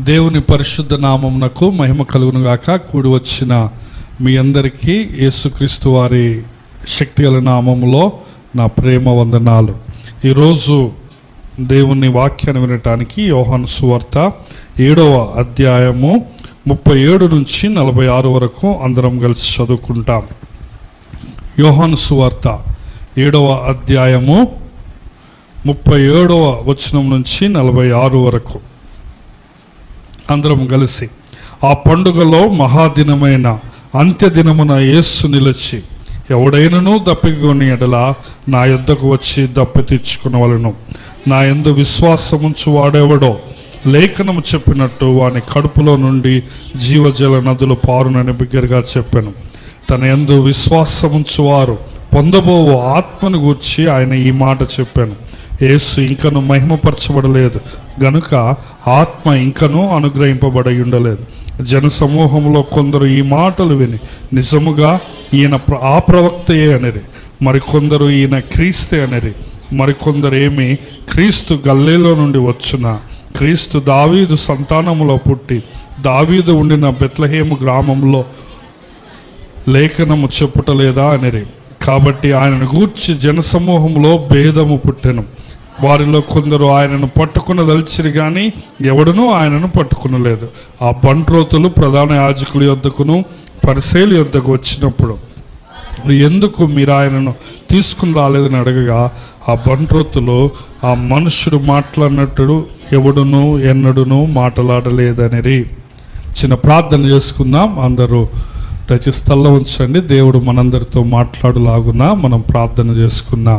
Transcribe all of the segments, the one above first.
దేవుని పరిశుద్ధ నామమునకు మహిమ కలుగును గాక కూడి వచ్చిన మీ అందరికీ యేసుక్రీస్తు వారి శక్తిగల నామములో నా ప్రేమ వందనాలు ఈరోజు దేవుని వాక్యాన్ని వినటానికి యోహాను సువార్త ఏడవ అధ్యాయము ముప్పై ఏడు నుంచి నలభై ఆరు వరకు అందరం కలిసి చదువుకుంటాం యోహాను సువార్త ఏడవ అధ్యాయము ముప్పై ఏడవ వచనం నుంచి నలభై ఆరు వరకు అందరం కలిసి ఆ పండుగలో మహాదినమైన అంత్యదినమున యేస్సు నిలిచి ఎవడైనను దప్పికొని ఎడల నా యొద్దకు వచ్చి దప్పి తెచ్చుకునవలను నా యందు విశ్వాసముంచు వాడెవడో లేఖనము చెప్పినట్టు వాని కడుపులో నుండి జీవజల నదులు పారునని బిగ్గరగా చెప్పాను తన యందు విశ్వాసముంచువారు పొందబోవు ఆత్మను గూర్చి ఆయన ఈ మాట చెప్పాను యేసు ఇంకను మహిమపరచబడలేదు గనుక ఆత్మ ఇంకనూ అనుగ్రహింపబడి ఉండలేదు జన సమూహంలో కొందరు ఈ మాటలు విని నిజముగా ఈయన ప్ర- ఆ ప్రవక్తయే అనిరి మరికొందరు ఈయన క్రీస్తే అనిరి మరికొందరు ఏమి క్రీస్తు గల్లీలో నుండి వచ్చున క్రీస్తు దావీదు సంతానములో పుట్టి దావీదు ఉండిన బెత్లహేము గ్రామంలో లేఖనము చెప్పుటలేదా అనిరి కాబట్టి ఆయనను గూర్చి జనసమూహంలో భేదము పుట్టెను వారిలో కొందరు ఆయనను పట్టుకునదలిచిరి కానీ ఎవడునూ ఆయనను పట్టుకునలేదు ఆ బంట్రోతులు ప్రధాన యాజకుల యొద్దకును పరిశీలి యొద్దకు వచ్చినప్పుడు ఎందుకు మీరు ఆయనను తీసుకుని రాలేదని అడగగా ఆ బంట్రోతులు ఆ మనుషుడు మాట్లాడినట్టు ఎవడును ఎన్నడును మాట్లాడలేదనిరి చిన్న ప్రార్థన చేసుకుందాం అందరూ దయచేసి స్థల్లో ఉంచండి దేవుడు మనందరితో మాట్లాడులాగునా మనం ప్రార్థన చేసుకుందాం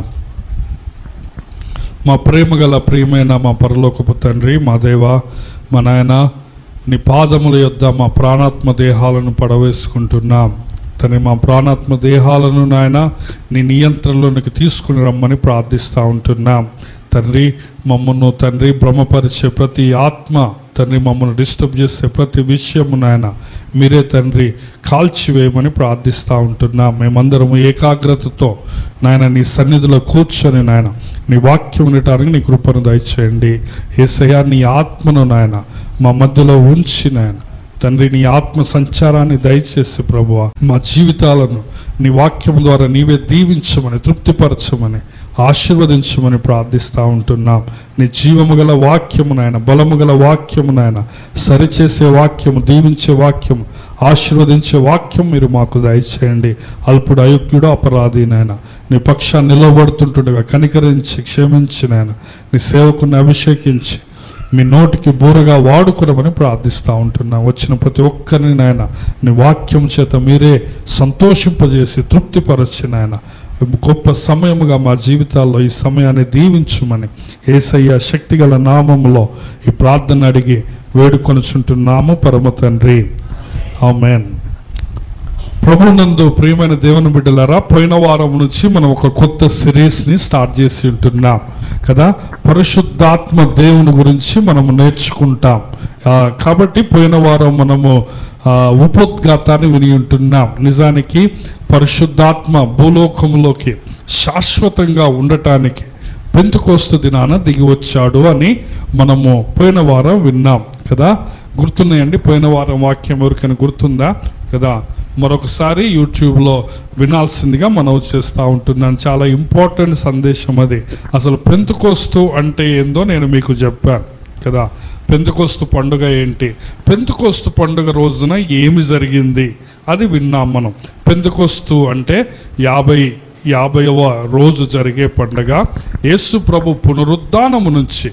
మా ప్రేమ గల ప్రియమైన మా పరలోకపు తండ్రి మా దేవ మా నాయన నీ పాదముల యొద్ద మా ప్రాణాత్మ దేహాలను పడవేసుకుంటున్నాం తని మా ప్రాణాత్మ దేహాలను నాయన నీ నియంత్రణలోనికి తీసుకుని రమ్మని ప్రార్థిస్తూ ఉంటున్నాం తండ్రి మమ్మల్ని తండ్రి భ్రమపరిచే ప్రతి ఆత్మ తండ్రి మమ్మల్ని డిస్టర్బ్ చేసే ప్రతి విషయము నాయన మీరే తండ్రి కాల్చివేయమని ప్రార్థిస్తూ ఉంటున్నాం మేమందరము ఏకాగ్రతతో నాయన నీ సన్నిధిలో కూర్చొని నాయన నీ వాక్యం వినటానికి నీ కృపను దయచేయండి ఏసయ్యా నీ ఆత్మను నాయన మా మధ్యలో ఉంచి నాయన తండ్రి నీ ఆత్మ సంచారాన్ని దయచేసి ప్రభువ మా జీవితాలను నీ వాక్యం ద్వారా నీవే దీవించమని తృప్తిపరచమని ఆశీర్వదించమని ప్రార్థిస్తూ ఉంటున్నాం నీ జీవము గల వాక్యము నాయన బలము గల వాక్యము నాయన సరిచేసే వాక్యము దీవించే వాక్యము ఆశీర్వదించే వాక్యం మీరు మాకు దయచేయండి అల్పుడు అయోగ్యుడు అపరాధి నాయన నీ పక్షాన్ని నిలబడుతుంటుండగా కనికరించి క్షమించి నాయన నీ సేవకుని అభిషేకించి మీ నోటికి బూరగా వాడుకునమని ప్రార్థిస్తూ ఉంటున్నాం వచ్చిన ప్రతి ఒక్కరిని నాయన నీ వాక్యం చేత మీరే సంతోషింపజేసి తృప్తిపరచి నాయన గొప్ప సమయముగా మా జీవితాల్లో ఈ సమయాన్ని దీవించుమని ఏసయ్య శక్తిగల నామములో ఈ ప్రార్థన అడిగి వేడుకొనుచుంటున్నాము పరమ తండ్రి ఆమెన్ ప్రభునందు ప్రియమైన దేవుని బిడ్డలారా పోయిన వారం నుంచి మనం ఒక కొత్త సిరీస్ని స్టార్ట్ చేసి ఉంటున్నాం కదా పరిశుద్ధాత్మ దేవుని గురించి మనము నేర్చుకుంటాం ఆ, కాబట్టి పోయిన వారం మనము ఆ, ఉపోద్ఘాతాన్ని విని ఉంటున్నాం నిజానికి పరిశుద్ధాత్మ భూలోకంలోకి శాశ్వతంగా ఉండటానికి పెంతుకోస్తు దినాన దిగి వచ్చాడు అని మనము పోయిన వారం విన్నాం కదా గుర్తున్నాయండి పోయిన వారం వాక్యం ఎవరికైనా గుర్తుందా కదా మరొకసారి యూట్యూబ్లో వినాల్సిందిగా మనం చేస్తూ ఉంటున్నాను చాలా ఇంపార్టెంట్ సందేశం అది అసలు పెంతుకోస్తు అంటే ఏందో నేను మీకు చెప్పాను కదా పెంతుకోస్తు పండుగ ఏంటి పెంతుకోస్తు పండుగ రోజున ఏమి జరిగింది అది విన్నాం మనం పెంతుకోస్తు అంటే యాభై యాభైవ రోజు జరిగే పండుగ యేసు ప్రభు పునరుద్ధానము నుంచి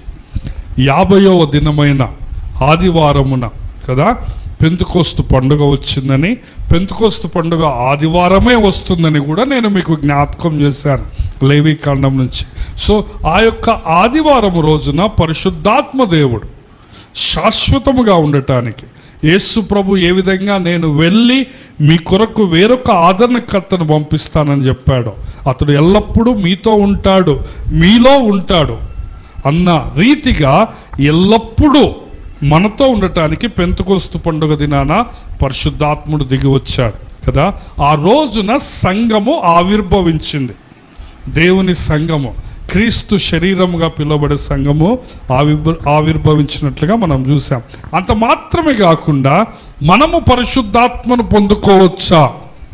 యాభైవ దినమైన ఆదివారమున కదా పెంతుకోస్తు పండుగ వచ్చిందని పెంతుకోస్తు పండుగ ఆదివారమే వస్తుందని కూడా నేను మీకు జ్ఞాపకం చేశాను లేవి కాండం నుంచి సో ఆ యొక్క ఆదివారం రోజున పరిశుద్ధాత్మ దేవుడు శాశ్వతముగా ఉండటానికి యేసు ప్రభు ఏ విధంగా నేను వెళ్ళి మీ కొరకు వేరొక ఆదరణకర్తను పంపిస్తానని చెప్పాడో అతడు ఎల్లప్పుడూ మీతో ఉంటాడు మీలో ఉంటాడు అన్న రీతిగా ఎల్లప్పుడూ మనతో ఉండటానికి పెంతకొస్తు పండుగ దినాన పరిశుద్ధాత్ముడు దిగి వచ్చాడు కదా ఆ రోజున సంఘము ఆవిర్భవించింది దేవుని సంఘము క్రీస్తు శరీరముగా పిలువబడే సంఘము ఆవిర్భ ఆవిర్భవించినట్లుగా మనం చూసాం అంత మాత్రమే కాకుండా మనము పరిశుద్ధాత్మను పొందుకోవచ్చా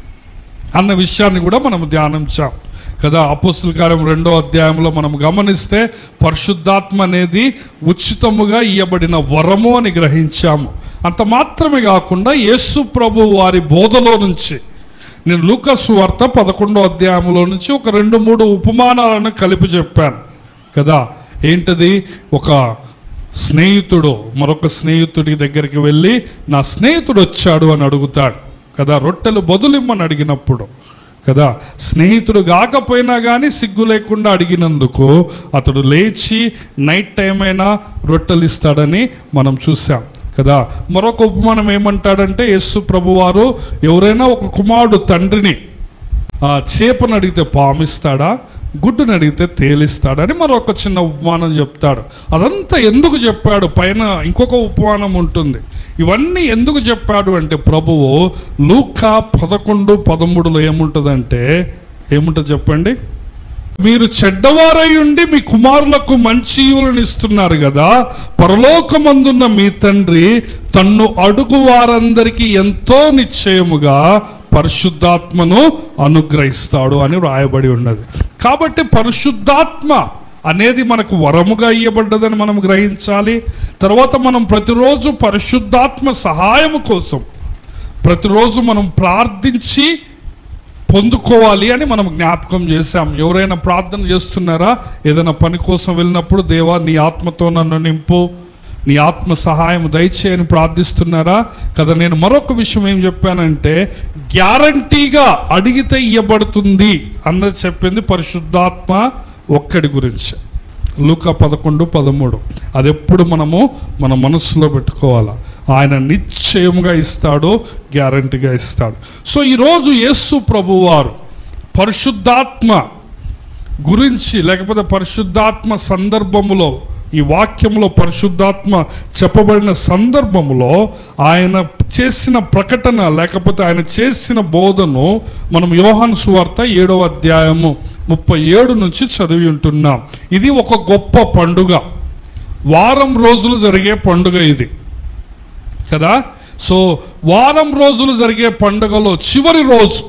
అన్న విషయాన్ని కూడా మనం ధ్యానించాం కదా అపోస్తుల కార్యం రెండో అధ్యాయంలో మనం గమనిస్తే పరిశుద్ధాత్మ అనేది ఉచితముగా ఇయ్యబడిన వరము అని గ్రహించాము అంత మాత్రమే కాకుండా యేసు ప్రభు వారి బోధలో నుంచి నేను లూకస్ వార్త పదకొండో అధ్యాయంలో నుంచి ఒక రెండు మూడు ఉపమానాలను కలిపి చెప్పాను కదా ఏంటది ఒక స్నేహితుడు మరొక స్నేహితుడి దగ్గరికి వెళ్ళి నా స్నేహితుడు వచ్చాడు అని అడుగుతాడు కదా రొట్టెలు బదులిమ్మని అడిగినప్పుడు కదా స్నేహితుడు కాకపోయినా కానీ సిగ్గు లేకుండా అడిగినందుకు అతడు లేచి నైట్ టైం అయినా రొట్టెలు ఇస్తాడని మనం చూసాం కదా మరొక ఉపమానం ఏమంటాడంటే యేసు ప్రభువారు ఎవరైనా ఒక కుమారుడు తండ్రిని ఆ చేపను అడిగితే పామిస్తాడా గుడ్డుని అడిగితే తేలిస్తాడని మరొక చిన్న ఉపమానం చెప్తాడు అదంతా ఎందుకు చెప్పాడు పైన ఇంకొక ఉపమానం ఉంటుంది ఇవన్నీ ఎందుకు చెప్పాడు అంటే ప్రభువు లూకా పదకొండు పదమూడులో ఏముంటుందంటే ఏముంటుంది చెప్పండి మీరు చెడ్డవారై ఉండి మీ కుమారులకు మంచి ఈవులను ఇస్తున్నారు కదా పరలోకమందున్న మీ తండ్రి తన్ను అడుగు వారందరికీ ఎంతో నిశ్చయముగా పరిశుద్ధాత్మను అనుగ్రహిస్తాడు అని వ్రాయబడి ఉన్నది కాబట్టి పరిశుద్ధాత్మ అనేది మనకు వరముగా ఇవ్వబడ్డదని మనం గ్రహించాలి తర్వాత మనం ప్రతిరోజు పరిశుద్ధాత్మ సహాయము కోసం ప్రతిరోజు మనం ప్రార్థించి పొందుకోవాలి అని మనం జ్ఞాపకం చేశాం ఎవరైనా ప్రార్థన చేస్తున్నారా ఏదైనా పని కోసం వెళ్ళినప్పుడు దేవా నీ ఆత్మతో నన్ను నింపు నీ ఆత్మ సహాయం దయచేయని ప్రార్థిస్తున్నారా కదా నేను మరొక విషయం ఏం చెప్పానంటే గ్యారంటీగా అడిగితే ఇవ్వబడుతుంది అన్నది చెప్పింది పరిశుద్ధాత్మ ఒక్కడి గురించి లూకా పదకొండు పదమూడు అది ఎప్పుడు మనము మన మనస్సులో పెట్టుకోవాలా ఆయన నిశ్చయముగా ఇస్తాడు గ్యారంటీగా ఇస్తాడు సో ఈరోజు యేసు ప్రభువారు పరిశుద్ధాత్మ గురించి లేకపోతే పరిశుద్ధాత్మ సందర్భములో ఈ వాక్యంలో పరిశుద్ధాత్మ చెప్పబడిన సందర్భములో ఆయన చేసిన ప్రకటన లేకపోతే ఆయన చేసిన బోధను మనం యోహాను సువార్త ఏడవ అధ్యాయము ముప్పై ఏడు నుంచి చదివి ఉంటున్నాం ఇది ఒక గొప్ప పండుగ వారం రోజులు జరిగే పండుగ ఇది కదా సో వారం రోజులు జరిగే పండుగలో చివరి రోజు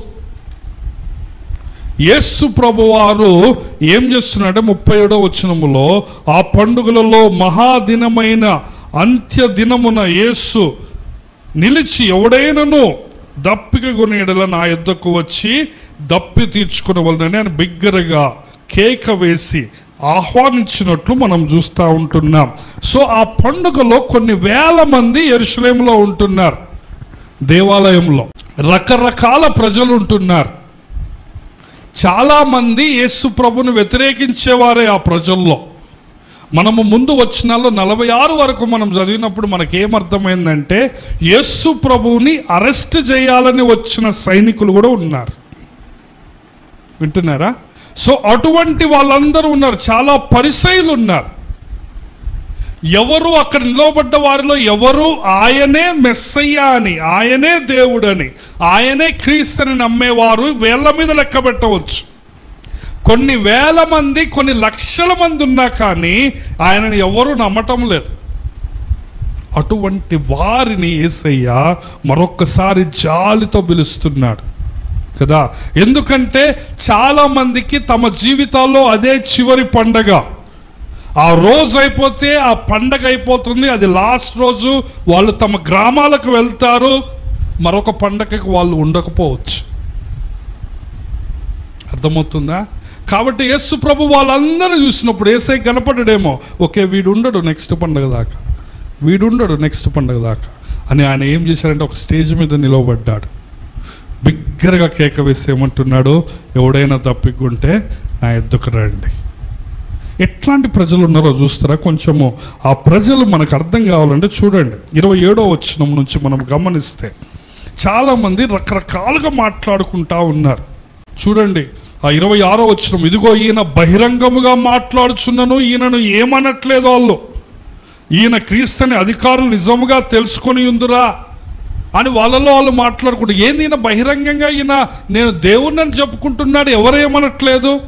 యేసు ప్రభువారు ఏం చేస్తున్నాడంటే ముప్పై ఏడో వచనములో ఆ పండుగలలో మహాదినమైన అంత్య దినమున యేసు నిలిచి ఎవడైనను దప్పిక కొనేడల నా యుద్ధకు వచ్చి దప్పి తీర్చుకునవలనని ఆయన బిగ్గరగా కేక వేసి ఆహ్వానించినట్లు మనం చూస్తూ ఉంటున్నాం సో ఆ పండుగలో కొన్ని వేల మంది ఎరుసలేంలో ఉంటున్నారు దేవాలయంలో రకరకాల ప్రజలు ఉంటున్నారు చాలా మంది యేసు ప్రభుని వ్యతిరేకించేవారే ఆ ప్రజల్లో మనము ముందు వచ్చినాల్లో నలభై ఆరు వరకు మనం చదివినప్పుడు మనకేమర్థమైందంటే యేసు ప్రభువుని అరెస్ట్ చేయాలని వచ్చిన సైనికులు కూడా ఉన్నారు వింటున్నారా సో అటువంటి వాళ్ళందరూ ఉన్నారు చాలా పరిసయులు ఉన్నారు ఎవరు అక్కడ నిలవబడ్డ వారిలో ఎవరు ఆయనే మెస్సయ్య అని ఆయనే దేవుడని ఆయనే క్రీస్తుని నమ్మేవారు వేళ్ల మీద లెక్క పెట్టవచ్చు కొన్ని వేల మంది కొన్ని లక్షల మంది ఉన్నా కానీ ఆయనని ఎవరు నమ్మటం లేదు అటువంటి వారిని ఏసయ్య మరొక్కసారి జాలితో పిలుస్తున్నాడు కదా ఎందుకంటే చాలా మందికి తమ జీవితాల్లో అదే చివరి పండగ ఆ రోజు అయిపోతే ఆ పండగ అయిపోతుంది అది లాస్ట్ రోజు వాళ్ళు తమ గ్రామాలకు వెళ్తారు మరొక పండగకి వాళ్ళు ఉండకపోవచ్చు అర్థమవుతుందా కాబట్టి యేసు ప్రభు వాళ్ళందరూ చూసినప్పుడు ఏసై కనపడడేమో ఓకే వీడు ఉండడు నెక్స్ట్ పండగ దాకా వీడు ఉండడు నెక్స్ట్ పండగ దాకా అని ఆయన ఏం చేశారంటే ఒక స్టేజ్ మీద నిలవబడ్డాడు బిగ్గరగా కేక వేసి ఏమంటున్నాడు ఎవడైనా తప్పికుంటే నా ఎద్దుకు రండి ఎట్లాంటి ప్రజలు ఉన్నారో చూస్తారా కొంచెము ఆ ప్రజలు మనకు అర్థం కావాలంటే చూడండి ఇరవై ఏడో వచ్చినం నుంచి మనం గమనిస్తే చాలామంది రకరకాలుగా మాట్లాడుకుంటా ఉన్నారు చూడండి ఆ ఇరవై ఆరో వచ్చినం ఇదిగో ఈయన బహిరంగముగా మాట్లాడుచున్నను ఈయనను ఏమనట్లేదు వాళ్ళు ఈయన క్రీస్తుని అధికారులు నిజముగా తెలుసుకొని ఉందిరా అని వాళ్ళలో వాళ్ళు మాట్లాడుకుంటారు ఏంది ఈయన బహిరంగంగా ఈయన నేను దేవుణ్ణి అని చెప్పుకుంటున్నాడు ఎవరేమనట్లేదు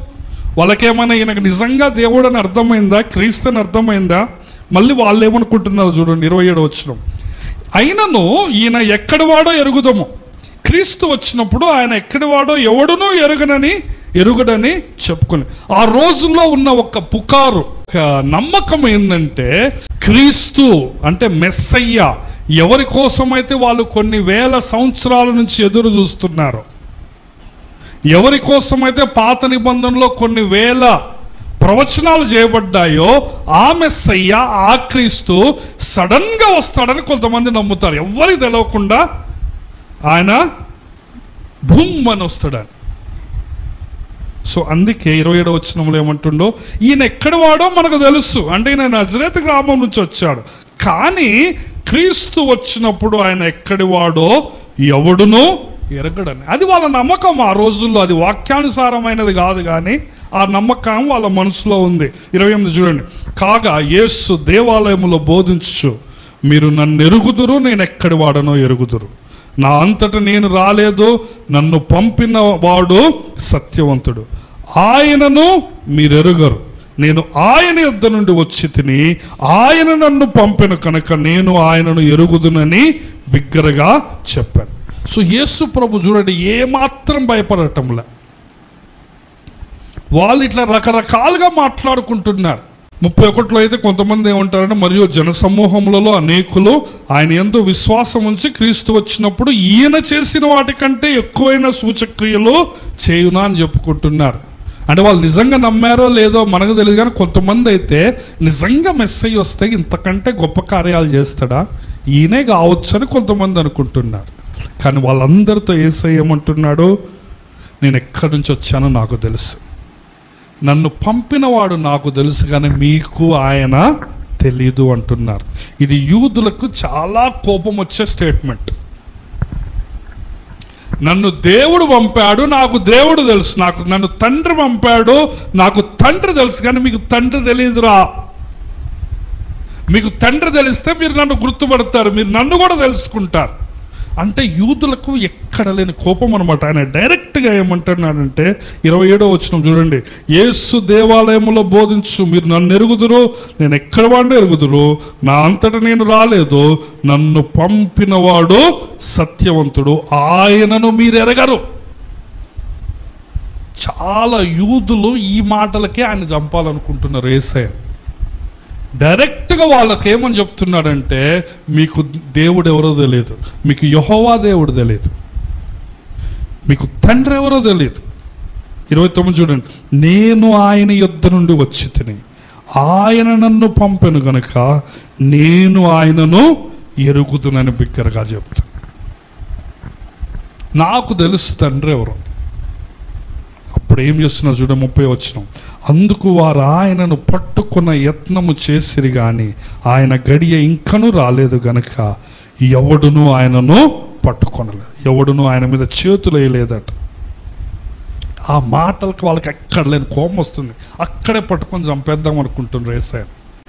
వాళ్ళకేమైనా ఈయనకు నిజంగా దేవుడు అని అర్థమైందా క్రీస్తు అని అర్థమైందా మళ్ళీ వాళ్ళు ఏమనుకుంటున్నారు చూడండి ఇరవై ఏడు వచ్చిన అయినను ఈయన ఎక్కడి వాడో ఎరుగుదము క్రీస్తు వచ్చినప్పుడు ఆయన ఎక్కడి వాడో ఎవడునూ ఎరుగనని ఎరుగడని చెప్పుకుని ఆ రోజుల్లో ఉన్న ఒక పుకారు ఒక నమ్మకం ఏంటంటే క్రీస్తు అంటే మెస్సయ్య ఎవరి కోసమైతే వాళ్ళు కొన్ని వేల సంవత్సరాల నుంచి ఎదురు చూస్తున్నారు ఎవరి కోసమైతే పాత నిబంధనలో కొన్ని వేల ప్రవచనాలు చేయబడ్డాయో ఆ మెస్సయ్య ఆ క్రీస్తు సడన్గా వస్తాడని కొంతమంది నమ్ముతారు ఎవరికి తెలవకుండా ఆయన భూమ్ అని వస్తాడని సో అందుకే ఇరవై ఏడవ వచనంలో ఏమంటుండో ఈయన ఎక్కడ వాడో మనకు తెలుసు అంటే ఈయన నజరేత్ గ్రామం నుంచి వచ్చాడు కానీ క్రీస్తు వచ్చినప్పుడు ఆయన ఎక్కడి వాడో ఎవడునో ఎరగడని అది వాళ్ళ నమ్మకం ఆ రోజుల్లో అది వాక్యానుసారమైనది కాదు కానీ ఆ నమ్మకం వాళ్ళ మనసులో ఉంది ఇరవై ఎనిమిది చూడండి కాగా యేసు దేవాలయములో బోధించు మీరు నన్ను ఎరుగుదురు నేను ఎక్కడి వాడనో ఎరుగుదురు నా అంతట నేను రాలేదు నన్ను పంపిన వాడు సత్యవంతుడు ఆయనను మీరెరుగరు నేను ఆయన యుద్ధ నుండి వచ్చి తిని ఆయన నన్ను పంపిన కనుక నేను ఆయనను ఎరుగుదునని బిగ్గరగా చెప్పాను సో యేసు ప్రభు చూడండి ఏమాత్రం భయపడటంలా వాళ్ళు ఇట్లా రకరకాలుగా మాట్లాడుకుంటున్నారు ముప్పై ఒకటిలో అయితే కొంతమంది ఏమంటారంటే మరియు జనసమూహములలో అనేకులు ఆయన ఎందు విశ్వాసం ఉంచి క్రీస్తు వచ్చినప్పుడు ఈయన చేసిన వాటికంటే ఎక్కువైన సూచక్రియలు చేయునా అని చెప్పుకుంటున్నారు అంటే వాళ్ళు నిజంగా నమ్మారో లేదో మనకు తెలియదు కానీ కొంతమంది అయితే నిజంగా మెస్సయ్య వస్తే ఇంతకంటే గొప్ప కార్యాలు చేస్తాడా ఈయనే కావచ్చు అని కొంతమంది అనుకుంటున్నారు కానీ వాళ్ళందరితో ఏసై ఏమంటున్నాడు నేను ఎక్కడి నుంచి వచ్చానో నాకు తెలుసు నన్ను పంపినవాడు నాకు తెలుసు కానీ మీకు ఆయన తెలీదు అంటున్నారు ఇది యూదులకు చాలా కోపం వచ్చే స్టేట్మెంట్ నన్ను దేవుడు పంపాడు నాకు దేవుడు తెలుసు నాకు నన్ను తండ్రి పంపాడు నాకు తండ్రి తెలుసు కానీ మీకు తండ్రి తెలియదురా మీకు తండ్రి తెలిస్తే మీరు నన్ను గుర్తుపడతారు మీరు నన్ను కూడా తెలుసుకుంటారు అంటే యూదులకు ఎక్కడ లేని కోపం అనమాట ఆయన డైరెక్ట్గా ఏమంటున్నాడంటే ఇరవై ఏడో వచ్చిన చూడండి యేసు దేవాలయంలో బోధించు మీరు నన్ను ఎరుగుదురు నేను ఎక్కడ వాడిని ఎరుగుదురు నా అంతట నేను రాలేదు నన్ను పంపినవాడు సత్యవంతుడు ఆయనను మీరు ఎరగరు చాలా యూదులు ఈ మాటలకే ఆయన చంపాలనుకుంటున్నారు ఏసయ్య డైరెక్ట్గా వాళ్ళకి ఏమని చెప్తున్నాడంటే మీకు దేవుడు ఎవరో తెలియదు మీకు యహోవా దేవుడు తెలియదు మీకు తండ్రి ఎవరో తెలియదు ఇరవై తొమ్మిది చూడండి నేను ఆయన యుద్ధ నుండి వచ్చి తిని ఆయన నన్ను పంపెను గనుక నేను ఆయనను ఎరుగుతునని బిగ్గరగా చెప్తాను నాకు తెలుసు తండ్రి ఎవరు అప్పుడు ఏం చేస్తున్నారు చూడ ముప్పై వచ్చిన అందుకు వారు ఆయనను పట్టుకున్న యత్నము చేసిరి గాని ఆయన గడియ ఇంకను రాలేదు గనక ఎవడును ఆయనను పట్టుకొనలేదు ఎవడును ఆయన మీద చేతులు వేయలేదట ఆ మాటలకు వాళ్ళకి ఎక్కడ లేని కోపం వస్తుంది అక్కడే పట్టుకొని చంపేద్దాం అనుకుంటున్నారు రేసాయన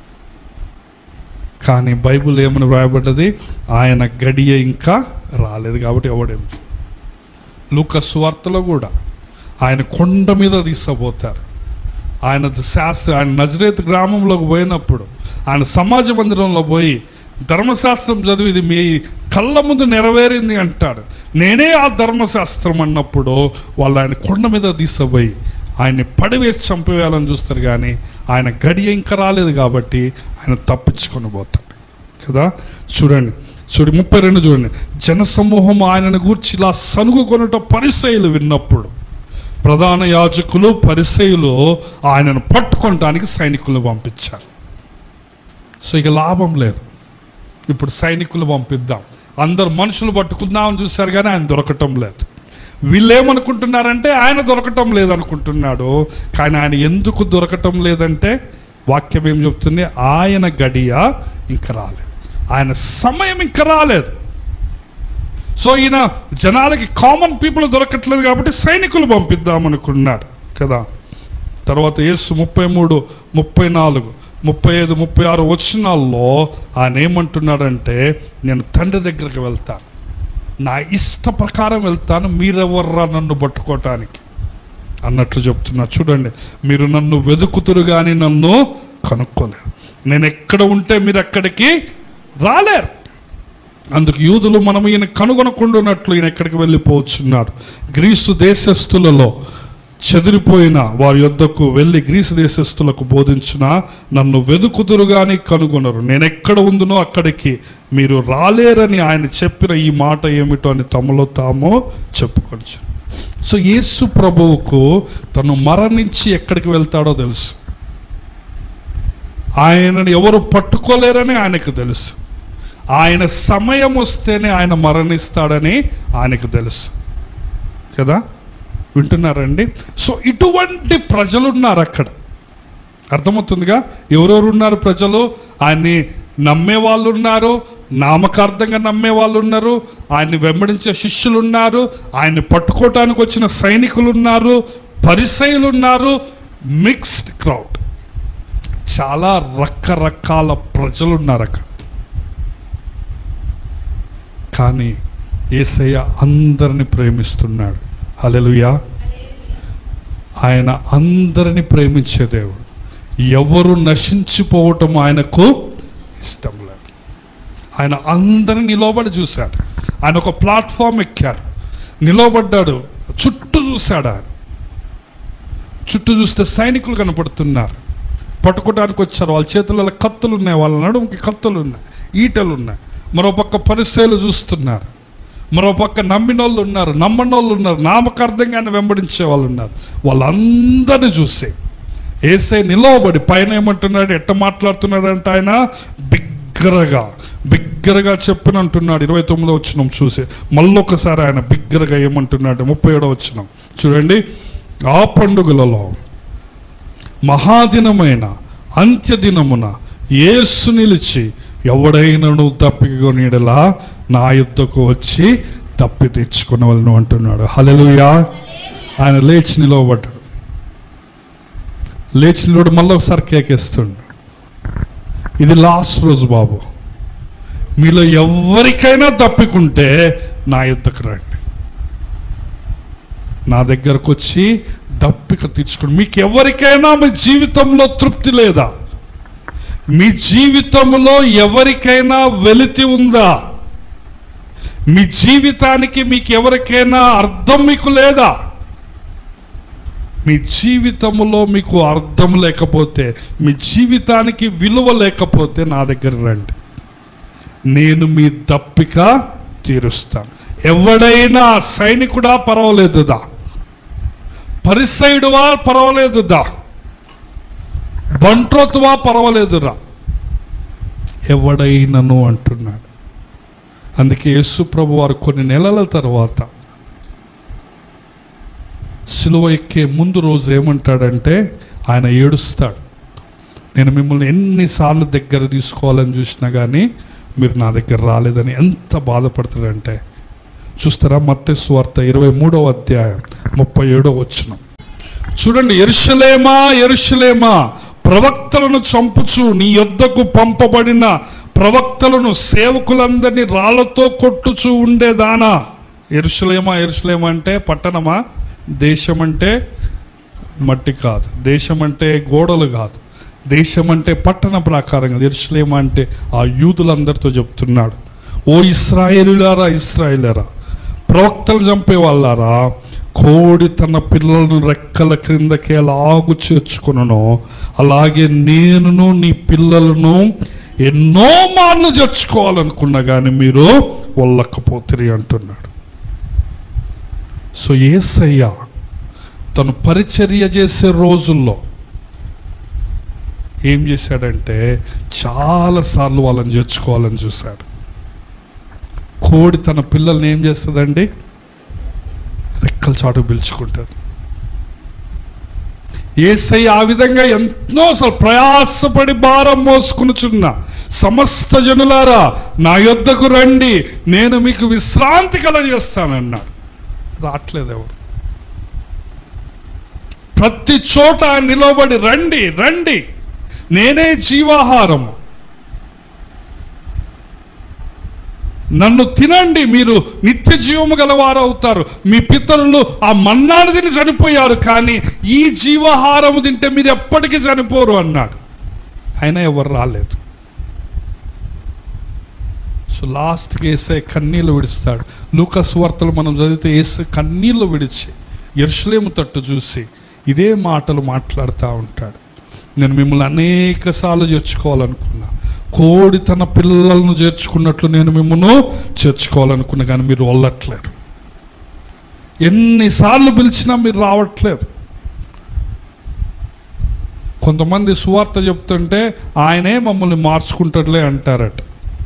కానీ బైబిల్ ఏమని వ్రాయబడ్డది ఆయన గడియ ఇంకా రాలేదు కాబట్టి ఎవడేం లూకస్ వార్తలో కూడా ఆయన కొండ మీద తీసుకుపోతారు ఆయన శాస్త్ర ఆయన నజరేత్ గ్రామంలోకి పోయినప్పుడు ఆయన సమాజ మందిరంలో పోయి ధర్మశాస్త్రం చదివి ఇది మీ కళ్ళ ముందు నెరవేరింది అంటాడు నేనే ఆ ధర్మశాస్త్రం అన్నప్పుడు వాళ్ళు ఆయన కొండ మీద తీసుకుపోయి ఆయన్ని పడివేసి చంపేయాలని చూస్తారు కానీ ఆయన గడియ ఇంకా రాలేదు కాబట్టి ఆయన తప్పించుకొని పోతాడు కదా చూడండి చూడు ముప్పై రెండు చూడండి జనసమూహం ఆయనను గూర్చి ఇలా సనుగు కొనుట పరిసయులు విన్నప్పుడు ప్రధాన యాజకులు పరిసయులు ఆయనను పట్టుకోవటానికి సైనికులను పంపించారు సో ఇక లాభం లేదు ఇప్పుడు సైనికులు పంపిద్దాం అందరు మనుషులు పట్టుకుందామని చూశారు కానీ ఆయన దొరకటం లేదు వీళ్ళు ఏమనుకుంటున్నారంటే ఆయన దొరకటం లేదనుకుంటున్నాడు కానీ ఆయన ఎందుకు దొరకటం లేదంటే వాక్యం ఏం చెప్తుంది ఆయన గడియ ఇంకా రాలేదు ఆయన సమయం ఇంకా రాలేదు సో ఈయన జనాలకి కామన్ పీపుల్ దొరకట్లేదు కాబట్టి సైనికులు పంపిద్దాం అనుకున్నాడు కదా తర్వాత యేసు ముప్పై మూడు ముప్పై నాలుగు ముప్పై ఐదు ముప్పై ఆరు వచనాల్లో ఆయన ఏమంటున్నాడంటే నేను తండ్రి దగ్గరికి వెళ్తాను నా ఇష్ట ప్రకారం వెళ్తాను మీరెవర్రా నన్ను పట్టుకోవటానికి అన్నట్లు చెప్తున్నా చూడండి మీరు నన్ను వెతుకుతురు కానీ నన్ను కనుక్కోలేరు నేను ఎక్కడ ఉంటే మీరు అక్కడికి రాలేరు అందుకు యూదులు మనం ఈయన కనుగొనకుండా ఉన్నట్లు ఈయన ఎక్కడికి వెళ్ళిపోవచ్చున్నాడు గ్రీసు దేశస్థులలో చెదిరిపోయిన వారి యొద్దకు వెళ్ళి గ్రీసు దేశస్థులకు బోధించిన నన్ను వెదుకుదురు కానీ కనుగొనరు నేను ఎక్కడ ఉందునో అక్కడికి మీరు రాలేరని ఆయన చెప్పిన ఈ మాట ఏమిటో అని తమలో తాము చెప్పుకొచ్చు సో యేసు ప్రభువుకు తను మరణించి ఎక్కడికి వెళ్తాడో తెలుసు ఆయనను ఎవరు పట్టుకోలేరని ఆయనకు తెలుసు ఆయన సమయం వస్తేనే ఆయన మరణిస్తాడని ఆయనకు తెలుసు కదా వింటున్నారండి సో ఇటువంటి ప్రజలు ఉన్నారు అక్కడ అర్థమవుతుందిగా ఎవరెవరు ఉన్నారు ప్రజలు ఆయన్ని నమ్మే వాళ్ళు ఉన్నారు నామకార్థంగా నమ్మే వాళ్ళు ఉన్నారు ఆయన్ని వెంబడించే శిష్యులు ఉన్నారు ఆయన్ని పట్టుకోవటానికి వచ్చిన సైనికులు ఉన్నారు పరిసయులు ఉన్నారు మిక్స్డ్ క్రౌడ్ చాలా రకరకాల ప్రజలు ఉన్నారు అక్కడ కానీ ఏసయ్య అందరిని ప్రేమిస్తున్నాడు హల్లెలూయా ఆయన అందరిని ప్రేమించే దేవుడు ఎవరు నశించిపోవటం ఆయనకు ఇష్టం లేదు ఆయన అందరిని నిలబడి చూశాడు ఆయన ఒక ప్లాట్ఫామ్ ఎక్కాడు నిలబడ్డాడు చుట్టూ చూశాడు ఆయన చుట్టూ చూస్తే సైనికులు కనపడుతున్నారు పట్టుకోవడానికి వచ్చారు వాళ్ళ చేతులలో కత్తులు ఉన్నాయి వాళ్ళ నడుముకి కత్తులు ఉన్నాయి ఈటలు ఉన్నాయి మరో పక్క పరిచయాలు చూస్తున్నారు మరో పక్క నమ్మినోళ్ళు ఉన్నారు నమ్మనోళ్ళు ఉన్నారు నామకార్థంగానే వెంబడించే వాళ్ళు ఉన్నారు వాళ్ళందరినీ చూసే ఏసై నిలవబడి పైన ఏమంటున్నాడు ఎట్ట మాట్లాడుతున్నాడు అంటే ఆయన బిగ్గరగా బిగ్గరగా చెప్పిన అంటున్నాడు ఇరవై తొమ్మిదో వచ్చినాం చూసి మళ్ళొకసారి ఆయన బిగ్గరగా ఏమంటున్నాడు ముప్పై ఏడో వచ్చినాం చూడండి ఆ పండుగలలో మహాదినమైన అంత్యదినమున యేసు నిలిచి ఎవడైనను తప్పికొనిడలా నా యుద్ధకు వచ్చి తప్పి తెచ్చుకునవలను అంటున్నాడు హల్లెలూయా ఆయన లేచి నిలవబడ్డాడు లేచి నిలబడి మళ్ళీ ఒకసారి కేకేస్తుండు ఇది లాస్ట్ రోజు బాబు మీలో ఎవరికైనా తప్పికుంటే నా యుద్ధకు రండి నా దగ్గరకు వచ్చి దప్పిక తీర్చుకోండి మీకు ఎవరికైనా మీ జీవితంలో తృప్తి లేదా మీ జీవితంలో ఎవరికైనా వెలితి ఉందా మీ జీవితానికి మీకు ఎవరికైనా అర్థం మీకు లేదా మీ జీవితంలో మీకు అర్థం లేకపోతే మీ జీవితానికి విలువ లేకపోతే నా దగ్గర రండి నేను మీ దప్పిక తీరుస్తాను ఎవడైనా సైనికుడా పర్వాలేదుదా పరిసైడువా పర్వాలేదుదా బంట్రోతువా పర్వాలేదురా ఎవడైనను అంటున్నాడు అందుకే యేసు ప్రభు వారు కొన్ని నెలల తర్వాత సిలువ ఎక్కే ముందు రోజు ఏమంటాడంటే ఆయన ఏడుస్తాడు నేను మిమ్మల్ని ఎన్నిసార్లు దగ్గర తీసుకోవాలని చూసినా కానీ మీరు నా దగ్గర రాలేదని ఎంత బాధపడతాడంటే చూస్తారా మత్తయి సువార్త ఇరవై మూడవ అధ్యాయం ముప్పై ఏడో వచ్చిన చూడండి ఎరుషలేమా ఎరుషలేమా ప్రవక్తలను చంపుచు నీ యొద్దకు పంపబడిన ప్రవక్తలను సేవకులందరినీ రాళ్లతో కొట్టుచూ ఉండేదానా ఎరుషలేమా ఎరుషలేమా అంటే పట్టణమా దేశం అంటే మట్టి కాదు దేశం అంటే గోడలు కాదు దేశం అంటే పట్టణ ప్రకారంగా ఎరుషలేమా అంటే ఆ యూదులందరితో చెప్తున్నాడు ఓ ఇస్రాయేలులారా ఇస్రాయేలరా ప్రవక్తలు చంపే వాళ్ళారా కోడి తన పిల్లలను రెక్కల క్రిందకి ఎలాగు చేర్చుకునను అలాగే నేనును నీ పిల్లలను ఎన్నో మార్లు చేర్చుకోవాలనుకున్నా కానీ మీరు వెళ్ళకపోతిరి అంటున్నాడు సో ఏసయ్య తను పరిచర్య చేసే రోజుల్లో ఏం చేశాడంటే చాలాసార్లు వాళ్ళని చేర్చుకోవాలని చూశాడు కోడి తన పిల్లల్ని ఏం చేస్తుందండి రెక్కల చాటు పిలుచుకుంటుంది ఏసై ఆ విధంగా ఎంతో అసలు ప్రయాసపడి భారం మోసుకునుచున్న సమస్త జనులారా నా యొద్దకు రండి నేను మీకు విశ్రాంతి కలగజేస్తానన్నాడు రావట్లేదు ఎవరు ప్రతి చోట ఆయన నిలబడి రండి రండి నేనే జీవాహారము నన్ను తినండి మీరు నిత్య జీవము గలవారు అవుతారు మీ పితరులు ఆ మన్నాడు తిని చనిపోయారు కానీ ఈ జీవాహారము తింటే మీరు ఎప్పటికీ చనిపోరు అన్నాడు అయినా ఎవరు రాలేదు సో లాస్ట్కి వేసే కన్నీళ్ళు విడుస్తాడు లూకస్ వార్తలు మనం చదివితే వేసే కన్నీళ్ళు విడిచి ఎరుసలేము తట్టు చూసి ఇదే మాటలు మాట్లాడుతూ ఉంటాడు నేను మిమ్మల్ని అనేక సార్లు చేర్చుకోవాలనుకున్నా కోడి తన పిల్లలను చేర్చుకున్నట్లు నేను మిమ్మల్ని చేర్చుకోవాలనుకున్నా కానీ మీరు వెళ్ళట్లేరు ఎన్నిసార్లు పిలిచినా మీరు రావట్లేదు కొంతమంది సువార్త చెప్తుంటే ఆయనే మమ్మల్ని మార్చుకుంటాడులే అంటారట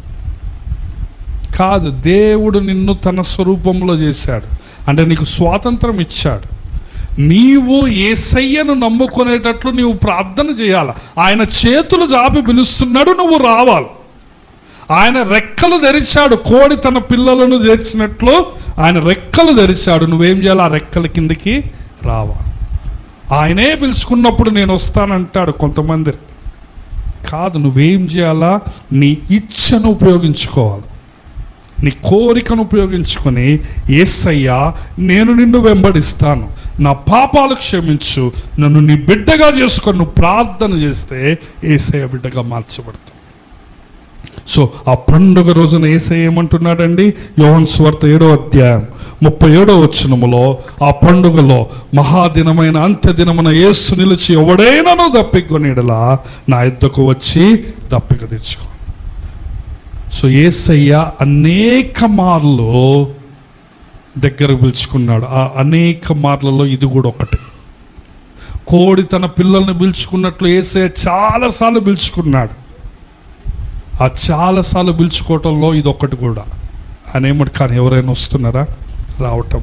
కాదు దేవుడు నిన్ను తన స్వరూపంలో చేశాడు అంటే నీకు స్వాతంత్రం ఇచ్చాడు నీవు ఏసయ్యను నమ్ముకునేటట్లు నీవు ప్రార్థన చేయాలి ఆయన చేతులు జాపి పిలుస్తున్నాడు నువ్వు రావాలి ఆయన రెక్కలు తెరిచాడు కోడి తన పిల్లలను తెరిచినట్లు ఆయన రెక్కలు తెరిచాడు నువ్వేం చేయాలి ఆ రెక్కల కిందకి రావాలి ఆయనే పిలుచుకున్నప్పుడు నేను వస్తానంటాడు కొంతమంది కాదు నువ్వేం చేయాలా నీ ఇచ్చను ఉపయోగించుకోవాలి నీ కోరికను ఉపయోగించుకొని ఏసయ్యా నేను నిన్ను వెంబడిస్తాను నా పాపాలు క్షమించు నన్ను నీ బిడ్డగా చేసుకొని నువ్వు ప్రార్థన చేస్తే ఏసయ్య బిడ్డగా మార్చబడతావు సో ఆ పండుగ రోజున ఏసయ్య ఏమంటున్నాడండి యోహన్ స్వార్త ఏడో అధ్యాయం ముప్పై ఏడో వచ్చినములో ఆ పండుగలో మహాదినమైన అంత్యదినమున యేసు నిలిచి ఎవడైనాను దప్పికొనిడలా నా యుద్ధకు వచ్చి దప్పిక తెచ్చుకో సో ఏసయ్య అనేక మార్లు దగ్గర పిలుచుకున్నాడు ఆ అనేక మార్లలో ఇది కూడా ఒకటి కోడి తన పిల్లల్ని పిలుచుకున్నట్లు ఏసయ్య చాలాసార్లు పిలుచుకున్నాడు ఆ చాలాసార్లు పిలుచుకోవటంలో ఇది ఒకటి కూడా ఆయన ఏమిటి కానీ ఎవరైనా వస్తున్నారా రావటం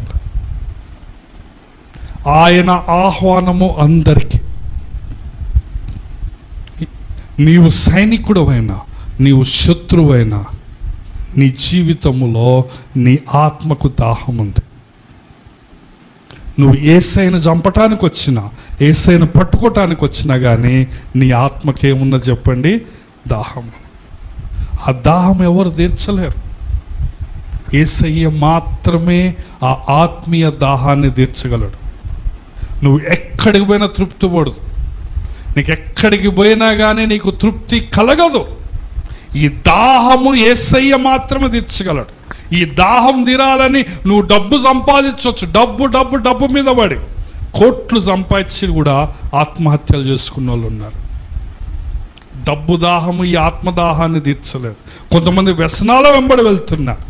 ఆయన ఆహ్వానము అందరికీ నీవు సైనికుడవైనా నీవు శత్రువైనా నీ జీవితములో నీ ఆత్మకు దాహం ఉంది నువ్వు ఏసైను చంపటానికి వచ్చినా ఏసైను పట్టుకోవటానికి వచ్చినా కానీ నీ ఆత్మకేమున్నది చెప్పండి దాహం ఆ దాహం ఎవరు తీర్చలేరు ఏసయ్య మాత్రమే ఆ ఆత్మీయ దాహాన్ని తీర్చగలడు నువ్వు ఎక్కడికి పోయినా తృప్తి పడదు నీకు ఎక్కడికి పోయినా కానీ నీకు తృప్తి కలగదు ఈ దాహము ఏసయ్య మాత్రమే తీర్చగలడు ఈ దాహం తీరాలని నువ్వు డబ్బు సంపాదించవచ్చు డబ్బు డబ్బు డబ్బు మీద పడి కోట్లు సంపాదించి కూడా ఆత్మహత్యలు చేసుకున్న వాళ్ళు ఉన్నారు డబ్బు దాహము ఈ ఆత్మదాహాన్ని తీర్చలేదు కొంతమంది వ్యసనాల వెంబడి వెళ్తున్నారు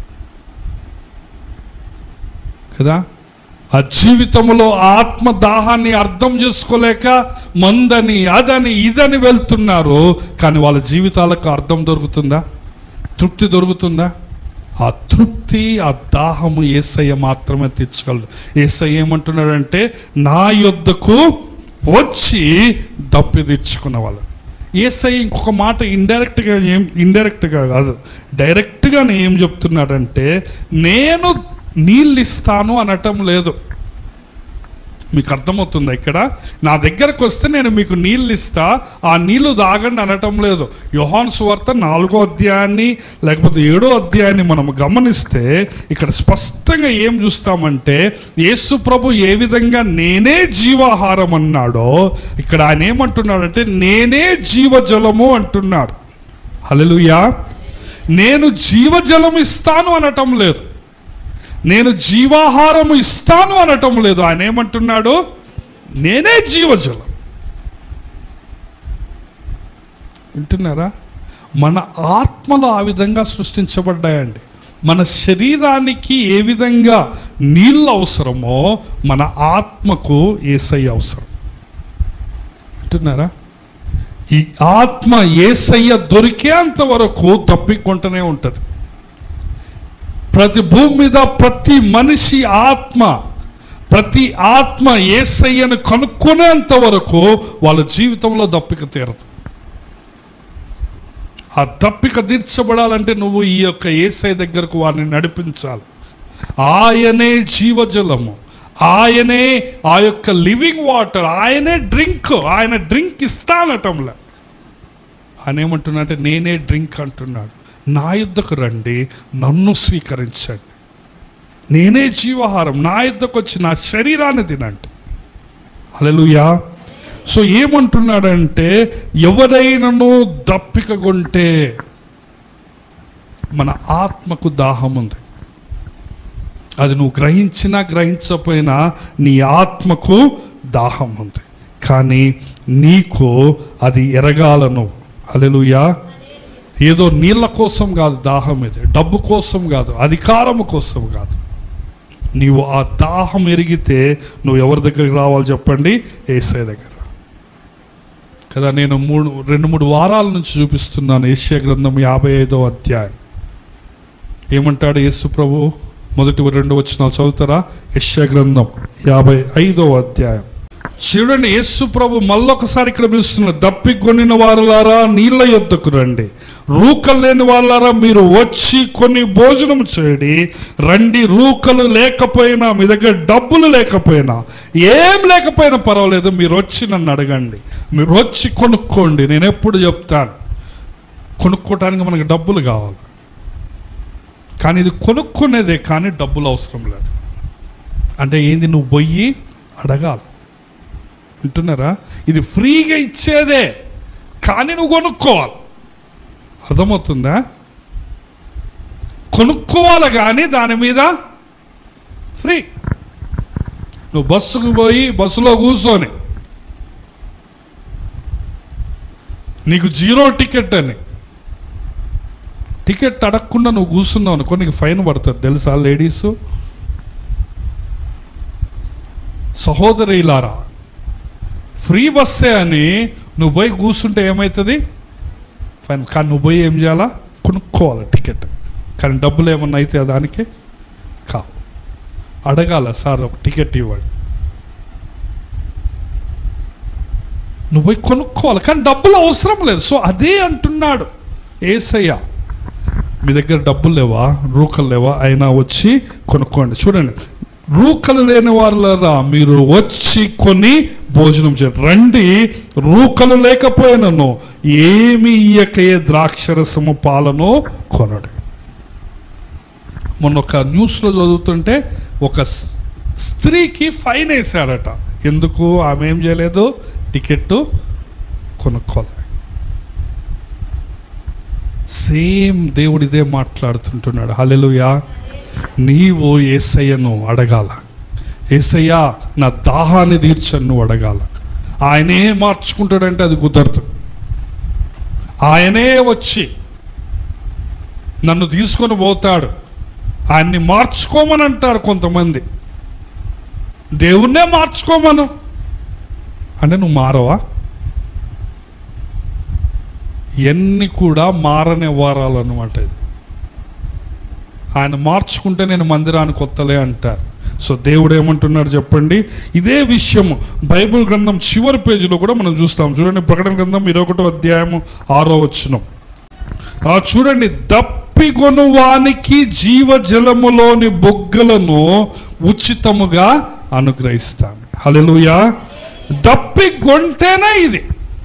కదా ఆ జీవితంలో ఆత్మ దాహాన్ని అర్థం చేసుకోలేక మందని అదని ఇదని వెళ్తున్నారు కానీ వాళ్ళ జీవితాలకు అర్థం దొరుకుతుందా తృప్తి దొరుకుతుందా ఆ తృప్తి ఆ దాహము ఏసయ్య మాత్రమే తీర్చగలడు ఏసయ్య ఏమంటున్నాడంటే నా యొద్దకు వచ్చి దప్పి తెచ్చుకున్న వాళ్ళు ఏసయ్య ఇంకొక మాట ఇండైరెక్ట్గా ఏం ఇండైరెక్ట్గా కాదు డైరెక్ట్గానే ఏం చెప్తున్నాడంటే నేను నీళ్ళు ఇస్తాను అనటం లేదు మీకు అర్థమవుతుందా ఇక్కడ నా దగ్గరకు వస్తే నేను మీకు నీళ్ళు ఇస్తా ఆ నీళ్లు తాగండి అనటం లేదు యోహాన్ సువార్త నాలుగో అధ్యాయాన్ని లేకపోతే ఏడో అధ్యాయాన్ని మనం గమనిస్తే ఇక్కడ స్పష్టంగా ఏం చూస్తామంటే యేసు ప్రభు ఏ విధంగా నేనే జీవాహారం అన్నాడో ఇక్కడ ఆయన ఏమంటున్నాడంటే నేనే జీవజలము అంటున్నాడు హల్లెలూయా నేను జీవజలం ఇస్తాను అనటం లేదు నేను జీవాహారము ఇస్తాను అనటం లేదు ఆయన ఏమంటున్నాడు నేనే జీవజలం వింటున్నారా మన ఆత్మలు ఆ విధంగా సృష్టించబడ్డాయండి మన శరీరానికి ఏ విధంగా నీళ్ళు అవసరమో మన ఆత్మకు ఏసై అవసరం వింటున్నారా ఈ ఆత్మ ఏసయ్య దొరికేంత వరకు తప్పికొంటూనే ఉంటుంది ప్రతి భూమి మీద ప్రతి మనిషి ఆత్మ ప్రతి ఆత్మ ఏసయ్యను కనుక్కునేంత వరకు వాళ్ళ జీవితంలో దప్పిక తీరదు ఆ దప్పిక తీర్చబడాలంటే నువ్వు ఈ యొక్క ఏసై దగ్గరకు వారిని నడిపించాలి ఆయనే జీవజలము ఆయనే ఆ యొక్క లివింగ్ వాటర్ ఆయనే డ్రింక్ ఆయన డ్రింక్ ఇస్తానటంలే ఆయన ఏమంటున్నాడంటే నేనే డ్రింక్ అంటున్నాడు నా యుద్ధకు రండి నన్ను స్వీకరించండి నేనే జీవాహారం నా యుద్ధకు వచ్చి నా శరీరాన్ని తినండి హల్లెలూయా సో ఏమంటున్నాడంటే ఎవరైనాను దప్పిక కొంటే మన ఆత్మకు దాహం ఉంది అది నువ్వు గ్రహించినా గ్రహించకపోయినా నీ ఆత్మకు దాహం ఉంది కానీ నీకు అది ఎరగాల నువ్వు హల్లెలూయా ఏదో నీళ్ళ కోసం కాదు దాహం ఇది డబ్బు కోసం కాదు అధికారం కోసం కాదు నీవు ఆ దాహం ఎరిగితే నువ్వు ఎవరి దగ్గరికి రావాలి చెప్పండి ఏసై దగ్గర కదా నేను మూడు రెండు మూడు వారాల నుంచి చూపిస్తున్నాను ఏషియా గ్రంథం యాభై ఐదో అధ్యాయం ఏమంటాడు యేసు ప్రభు మొదటి రెండు వచనాలు చదువుతారా యశ్యా గ్రంథం యాభై ఐదో అధ్యాయం చూడండి యేసు ప్రభు మళ్ళొకసారి ఇక్కడ పిలుస్తున్నారు దప్పి కొనిన వారులారా నీళ్ళ యొద్దకు రండి రూకలు లేని వాళ్ళారా మీరు వచ్చి కొన్ని భోజనం చేయండి రండి రూకలు లేకపోయినా మీ దగ్గర డబ్బులు లేకపోయినా ఏం లేకపోయినా పర్వాలేదు మీరు వచ్చి నన్ను అడగండి మీరు వచ్చి కొనుక్కోండి నేను ఎప్పుడు చెప్తాను కొనుక్కోవటానికి మనకి డబ్బులు కావాలి కానీ ఇది కొనుక్కునేదే కానీ డబ్బులు అవసరం లేదు అంటే ఏంది నువ్వు పోయి అడగాలి వింటున్నారా ఇది ఫ్రీగా ఇచ్చేదే కానీ నువ్వు కొనుక్కోవాలి అర్థమవుతుందా కొనుక్కోవాలి కానీ దాని మీద ఫ్రీ నువ్వు బస్సుకు పోయి బస్సులో కూర్చొని నీకు జీరో టికెట్ అని టికెట్ అడగకుండా నువ్వు కూర్చున్నావు అనుకో నీకు ఫైన్ పడుతుంది తెలుసా లేడీస్ సహోదరిలారా ఫ్రీ బస్సే అని నువ్వు పోయి కూర్చుంటే ఏమవుతుంది ఫైన్ కానీ నువ్వు పోయి ఏం చేయాలా కొనుక్కోవాలి టికెట్ కానీ డబ్బులు ఏమన్నా అయితే దానికి కా అడగాల సార్ ఒక టికెట్ ఇవ్వండి నువ్వు పోయి కొనుక్కోవాలి కానీ డబ్బులు అవసరం లేదు సో అదే అంటున్నాడు ఏసయ్య మీ దగ్గర డబ్బులు లేవా రూకలు లేవా అయినా వచ్చి కొనుక్కోండి చూడండి రూకలు లేని వాళ్ళరా మీరు వచ్చి కొని భోజనం చేయండి రండి రూకలు లేకపోయినను ఏమి ఇయ్యకయే ద్రాక్షరసము పాలను కొనడు మొన్న ఒక న్యూస్లో చదువుతుంటే ఒక స్- స్త్రీకి ఫైన్ వేశారట ఎందుకు ఆమె ఏం చేయలేదు టికెట్ కొనుక్కోవాలి సేమ్ దేవుడు ఇదే మాట్లాడుతుంటున్నాడు హల్లెలూయా నీవు ఏసయ్యను అడగాల ఏసయ్యా నా దాహాన్ని తీర్చను నువ్వు అడగాల ఆయనే మార్చుకుంటాడంటే అది కుదరదు ఆయనే వచ్చి నన్ను తీసుకొని పోతాడు ఆయన్ని మార్చుకోమని అంటారు కొంతమంది దేవుణ్ణే మార్చుకోమను అంటే నువ్వు మారవా ఎన్ని కూడా మారని వారాలు అనమాట ఇది ఆయన మార్చుకుంటే నేను మందిరానికి కొత్తలే అంటారు సో దేవుడు ఏమంటున్నాడు చెప్పండి ఇదే విషయం బైబిల్ గ్రంథం చివరి పేజీలో కూడా మనం చూస్తాం చూడండి ప్రకటన గ్రంథం ఇరవై ఒకటో అధ్యాయము ఆరో వచ్చినం ఆ చూడండి దప్పిగొను వానికి జీవజలములోని బొగ్గలను ఉచితముగా అనుగ్రహిస్తాను హల్లెలూయా దప్పి గొంటేనే ఇది